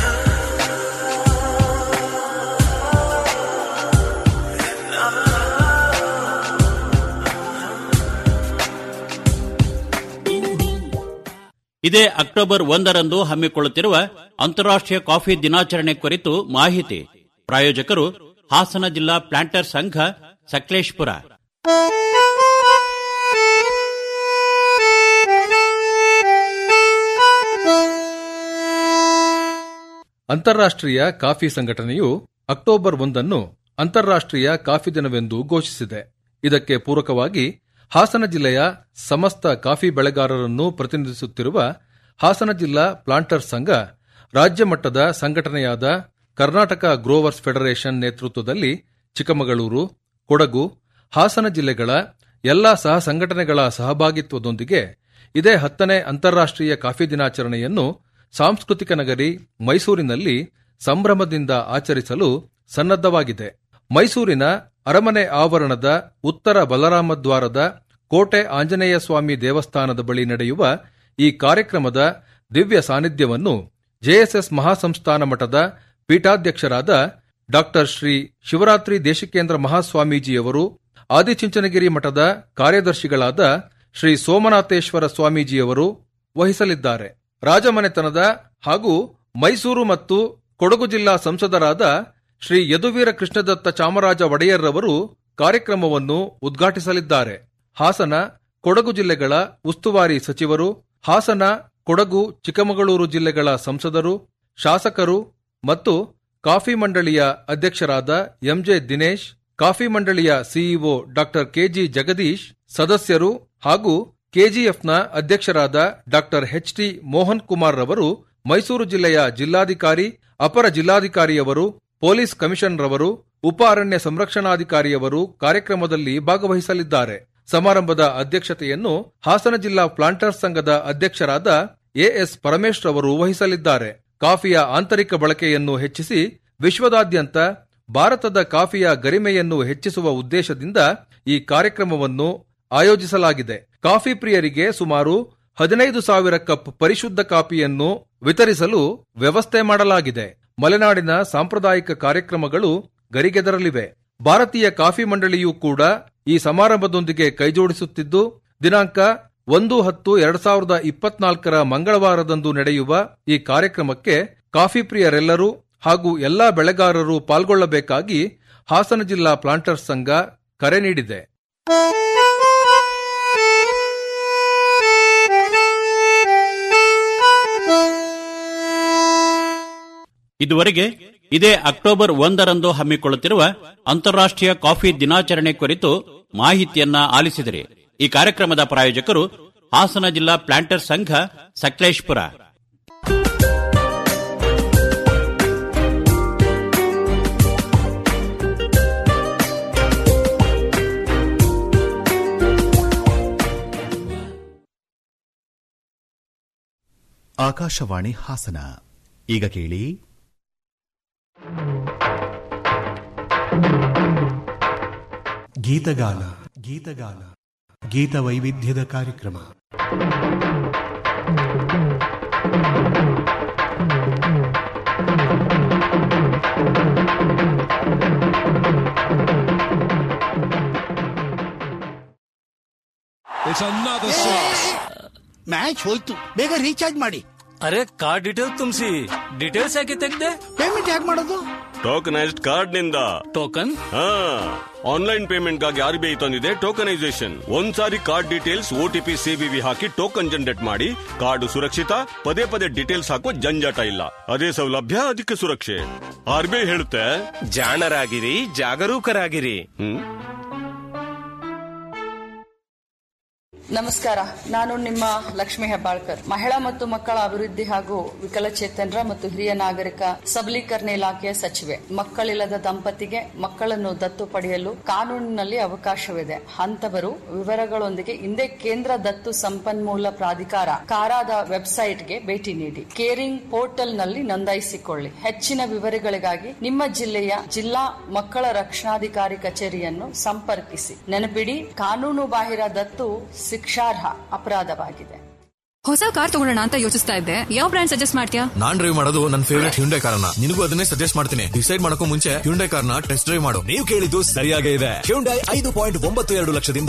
ಇದೇ ಅಕ್ಟೋಬರ್ ಒಂದರಂದು ಹಮ್ಮಿಕೊಳ್ಳುತ್ತಿರುವ ಅಂತಾರಾಷ್ಟ್ರೀಯ ಕಾಫಿ ದಿನಾಚರಣೆ ಕುರಿತು ಮಾಹಿತಿ ಪ್ರಾಯೋಜಕರು ಹಾಸನ ಜಿಲ್ಲಾ ಪ್ಲಾಂಟರ್ ಸಂಘ ಸಕಲೇಶ್ಪುರ ಅಂತಾರಾಷ್ಟ್ರೀಯ ಕಾಫಿ ಸಂಘಟನೆಯು ಅಕ್ಟೋಬರ್ ಒಂದನ್ನು ಅಂತಾರಾಷ್ಟ್ರೀಯ ಕಾಫಿ ದಿನವೆಂದು ಘೋಷಿಸಿದೆ ಇದಕ್ಕೆ ಪೂರಕವಾಗಿ ಹಾಸನ ಜಿಲ್ಲೆಯ ಸಮಸ್ತ ಕಾಫಿ ಬೆಳೆಗಾರರನ್ನು ಪ್ರತಿನಿಧಿಸುತ್ತಿರುವ ಹಾಸನ ಜಿಲ್ಲಾ ಪ್ಲಾಂಟರ್ಸ್ ಸಂಘ ರಾಜ್ಯ ಮಟ್ಟದ ಸಂಘಟನೆಯಾದ ಕರ್ನಾಟಕ ಗ್ರೋವರ್ಸ್ ಫೆಡರೇಷನ್ ನೇತೃತ್ವದಲ್ಲಿ ಚಿಕ್ಕಮಗಳೂರು ಕೊಡಗು ಹಾಸನ ಜಿಲ್ಲೆಗಳ ಎಲ್ಲಾ ಸಹ ಸಂಘಟನೆಗಳ ಸಹಭಾಗಿತ್ವದೊಂದಿಗೆ ಇದೇ ಹತ್ತನೇ ಅಂತಾರಾಷ್ಟ್ರೀಯ ಕಾಫಿ ದಿನಾಚರಣೆಯನ್ನು ಸಾಂಸ್ಕೃತಿಕ ನಗರಿ ಮೈಸೂರಿನಲ್ಲಿ ಸಂಭ್ರಮದಿಂದ ಆಚರಿಸಲು ಸನ್ನದ್ದವಾಗಿದೆ ಮೈಸೂರಿನ ಅರಮನೆ ಆವರಣದ ಉತ್ತರ ಬಲರಾಮ ದ್ವಾರದ ಕೋಟೆ ಆಂಜನೇಯ ಸ್ವಾಮಿ ದೇವಸ್ಥಾನದ ಬಳಿ ನಡೆಯುವ ಈ ಕಾರ್ಯಕ್ರಮದ ದಿವ್ಯ ಸಾನ್ನಿಧ್ಯವನ್ನು ಜೆಎಸ್ಎಸ್ ಮಹಾಸಂಸ್ಥಾನ ಮಠದ ಪೀಠಾಧ್ಯಕ್ಷರಾದ ಡಾಕ್ಟರ್ ಶ್ರೀ ಶಿವರಾತ್ರಿ ದೇಶಿಕೇಂದ್ರ ಮಹಾಸ್ವಾಮೀಜಿಯವರು ಆದಿಚುಂಚನಗಿರಿ ಮಠದ ಕಾರ್ಯದರ್ಶಿಗಳಾದ ಶ್ರೀ ಸೋಮನಾಥೇಶ್ವರ ಸ್ವಾಮೀಜಿಯವರು ವಹಿಸಲಿದ್ದಾರೆ ರಾಜಮನೆತನದ ಹಾಗೂ ಮೈಸೂರು ಮತ್ತು ಕೊಡಗು ಜಿಲ್ಲಾ ಸಂಸದರಾದ ಶ್ರೀ ಯದುವೀರ ಕೃಷ್ಣದತ್ತ ಚಾಮರಾಜ ಒಡೆಯರ್ರವರು ಕಾರ್ಯಕ್ರಮವನ್ನು ಉದ್ಘಾಟಿಸಲಿದ್ದಾರೆ ಹಾಸನ ಕೊಡಗು ಜಿಲ್ಲೆಗಳ ಉಸ್ತುವಾರಿ ಸಚಿವರು ಹಾಸನ ಕೊಡಗು ಚಿಕ್ಕಮಗಳೂರು ಜಿಲ್ಲೆಗಳ ಸಂಸದರು ಶಾಸಕರು ಮತ್ತು ಕಾಫಿ ಮಂಡಳಿಯ ಅಧ್ಯಕ್ಷರಾದ ಎಂಜೆ ದಿನೇಶ್ ಕಾಫಿ ಮಂಡಳಿಯ ಸಿಇಒ ಡಾಕ್ಟರ್ ಕೆಜಿ ಜಗದೀಶ್ ಸದಸ್ಯರು ಹಾಗೂ ಕೆಜಿಎಫ್ನ ಅಧ್ಯಕ್ಷರಾದ doctor H T Mohan Kumar ರವರು ಮೈಸೂರು ಜಿಲ್ಲೆಯ ಜಿಲ್ಲಾಧಿಕಾರಿ ಅಪರ ಜಿಲ್ಲಾಧಿಕಾರಿಯವರು ಪೊಲೀಸ್ ಕಮಿಷನ್ ರವರು ಉಪ ಅರಣ್ಯ ಸಂರಕ್ಷಣಾಧಿಕಾರಿಯವರು ಕಾರ್ಯಕ್ರಮದಲ್ಲಿ ಭಾಗವಹಿಸಲಿದ್ದಾರೆ ಸಮಾರಂಭದ ಅಧ್ಯಕ್ಷತೆಯನ್ನು ಹಾಸನ ಜಿಲ್ಲಾ ಪ್ಲಾಂಟರ್ಸ್ ಸಂಘದ ಅಧ್ಯಕ್ಷರಾದ ಎಎಸ್ ಪರಮೇಶ್ ರವರು ವಹಿಸಲಿದ್ದಾರೆ ಕಾಫಿಯ ಆಂತರಿಕ ಬಳಕೆಯನ್ನು ಹೆಚ್ಚಿಸಿ ವಿಶ್ವದಾದ್ಯಂತ ಭಾರತದ ಕಾಫಿಯ ಗರಿಮೆಯನ್ನು ಹೆಚ್ಚಿಸುವ ಉದ್ದೇಶದಿಂದ ಈ ಕಾರ್ಯಕ್ರಮವನ್ನು ಆಯೋಜಿಸಲಾಗಿದೆ ಕಾಫಿ ಪ್ರಿಯರಿಗೆ ಸುಮಾರು ಹದಿನೈದು ಸಾವಿರ ಕಪ್ ಪರಿಶುದ್ಧ ಕಾಫಿಯನ್ನು ವಿತರಿಸಲು ವ್ಯವಸ್ಥೆ ಮಾಡಲಾಗಿದೆ ಮಲೆನಾಡಿನ ಸಾಂಪ್ರದಾಯಿಕ ಕಾರ್ಯಕ್ರಮಗಳು ಗರಿಗೆದರಲಿವೆ ಭಾರತೀಯ ಕಾಫಿ ಮಂಡಳಿಯೂ ಕೂಡ ಈ ಸಮಾರಂಭದೊಂದಿಗೆ ಕೈಜೋಡಿಸುತ್ತಿದ್ದು ದಿನಾಂಕ ಒಂದು ಹತ್ತು ಎರಡ್ ಸಾವಿರದ ಇಪ್ಪತ್ನಾಲ್ಕರ ಮಂಗಳವಾರದಂದು ನಡೆಯುವ ಈ ಕಾರ್ಯಕ್ರಮಕ್ಕೆ ಕಾಫಿ ಪ್ರಿಯರೆಲ್ಲರೂ ಹಾಗೂ ಎಲ್ಲಾ ಬೆಳೆಗಾರರು ಪಾಲ್ಗೊಳ್ಳಬೇಕಾಗಿ ಹಾಸನ ಜಿಲ್ಲಾ ಪ್ಲಾಂಟರ್ಸ್ ಸಂಘ ಕರೆ ನೀಡಿದೆ ಇದುವರೆಗೆ ಇದೇ ಅಕ್ಟೋಬರ್ ಒಂದರಂದು ಹಮ್ಮಿಕೊಳ್ಳುತ್ತಿರುವ ಅಂತಾರಾಷ್ಟ್ರೀಯ ಕಾಫಿ ದಿನಾಚರಣೆ ಕುರಿತು ಮಾಹಿತಿಯನ್ನ ಆಲಿಸಿದರೆ ಈ ಕಾರ್ಯಕ್ರಮದ ಪ್ರಾಯೋಜಕರು ಹಾಸನ ಜಿಲ್ಲಾ ಪ್ಲಾಂಟರ್ ಸಂಘ ಸಕಲೇಶ್ಪುರ ಆಕಾಶವಾಣಿ ಹಾಸನ ಈಗ ಕೇಳಿ ಗೀತಗಾನ ಗೀತಗಾನ ಗೀತ ವೈವಿಧ್ಯದ ಕಾರ್ಯಕ್ರಮ ಮ್ಯಾಚ್ ಹೋಯ್ತು ಬೇಗ ರೀಚಾರ್ಜ್ ಮಾಡಿ ಅರೆ ಕಾರ್ಡ್ ಡೀಟೇಲ್ ತುಂಬಿಸಿ ಡೀಟೇಲ್ಸ್ ಯಾಕೆ ತೆಗ್ದೆ ಪೇಮೆಂಟ್ ಯಾಕೆ ಮಾಡೋದು ಟೋಕನೈಸ್ಡ್ ಕಾರ್ಡ್ ನಿಂದ ಟೋಕನ್ ಹಾ ಆನ್ಲೈನ್ ಪೇಮೆಂಟ್ ಗಾಗಿ ಆರ್ ಬಿ ಐ ತಂದಿದೆ ಟೋಕನೈಸೇಷನ್ ಒಂದ್ಸಾರಿ ಕಾರ್ಡ್ ಡೀಟೇಲ್ಸ್ ಓಟಿಪಿ ಸಿಬಿವಿ ಹಾಕಿ ಟೋಕನ್ ಜನರೇಟ್ ಮಾಡಿ ಕಾರ್ಡ್ ಸುರಕ್ಷಿತ ಪದೇ ಪದೇ ಡೀಟೇಲ್ಸ್ ಹಾಕೋ ಜಂಜಾಟ ಇಲ್ಲ ಅದೇ ಸೌಲಭ್ಯ ಅದಕ್ಕೆ ಸುರಕ್ಷೆ ಆರ್ ಬಿ ಐ ಹೇಳುತ್ತೆ ಜಾಣರಾಗಿರಿ ಜಾಗರೂಕರಾಗಿರಿ ಹ್ಮ್ ನಮಸ್ಕಾರ ನಾನು ನಿಮ್ಮ ಲಕ್ಷ್ಮಿ ಹೆಬ್ಬಾಳ್ಕರ್ ಮಹಿಳಾ ಮತ್ತು ಮಕ್ಕಳ ಅಭಿವೃದ್ಧಿ ಹಾಗೂ ವಿಕಲಚೇತನರ ಮತ್ತು ಹಿರಿಯ ನಾಗರಿಕ ಸಬಲೀಕರಣ ಇಲಾಖೆಯ ಸಚಿವೆ ಮಕ್ಕಳಿಲ್ಲದ ದಂಪತಿಗೆ ಮಕ್ಕಳನ್ನು ದತ್ತು ಪಡೆಯಲು ಕಾನೂನಿನಲ್ಲಿ ಅವಕಾಶವಿದೆ ಅಂತವರು ವಿವರಗಳೊಂದಿಗೆ ಹಿಂದೆ ಕೇಂದ್ರ ದತ್ತು ಸಂಪನ್ಮೂಲ ಪ್ರಾಧಿಕಾರ ಕಾರಾದ ವೆಬ್ಸೈಟ್ಗೆ ಭೇಟಿ ನೀಡಿ ಕೇರಿಂಗ್ ಪೋರ್ಟಲ್ನಲ್ಲಿ ನೋಂದಾಯಿಸಿಕೊಳ್ಳಿ ಹೆಚ್ಚಿನ ವಿವರಗಳಿಗಾಗಿ ನಿಮ್ಮ ಜಿಲ್ಲೆಯ ಜಿಲ್ಲಾ ಮಕ್ಕಳ ರಕ್ಷಣಾಧಿಕಾರಿ ಕಚೇರಿಯನ್ನು ಸಂಪರ್ಕಿಸಿ ನೆನಪಿಡಿ ಕಾನೂನು ಬಾಹಿರ ದತ್ತು ಶಿಕ್ಷಾರ್ಹ ಅಪರಾಧವಾಗಿದೆ ಹೊಸ ಕಾರ್ ತಗೊಳ್ಳೋಣ ಅಂತ ಯೋಚಿಸ್ತಾ ಇದ್ದೆ ಯಾವ ಬ್ರ್ಯಾಂಡ್ ಸಜೆಸ್ಟ್ ಮಾಡ್ತೀಯಾ ನಾನ್ ಡ್ರೈವ್ ಮಾಡೋದು ನನ್ನ ಫೇವರೇಟ್ ಹ್ಯುಂಡೈ ಕಾರನ್ನ ನಿನಗೂ ಅದನ್ನೇ ಸಜೆಸ್ಟ್ ಮಾಡ್ತೀನಿ ಡಿಸೈಡ್ ಮಾಡಕ್ಕೂ ಮುಂಚೆ ಹ್ಯುಂಡೈ ಕಾರ್ನ ಟೆಸ್ಟ್ ಡ್ರೈವ್ ಮಾಡು ನೀವು ಕೇಳಿದ್ದು ಸರಿಯಾಗೇ ಇದೆ ಹ್ಯುಂಡೈ ಐದು ಪಾಯಿಂಟ್ ಒಂಬತ್ತು ಎರಡು ಲಕ್ಷದಿಂದ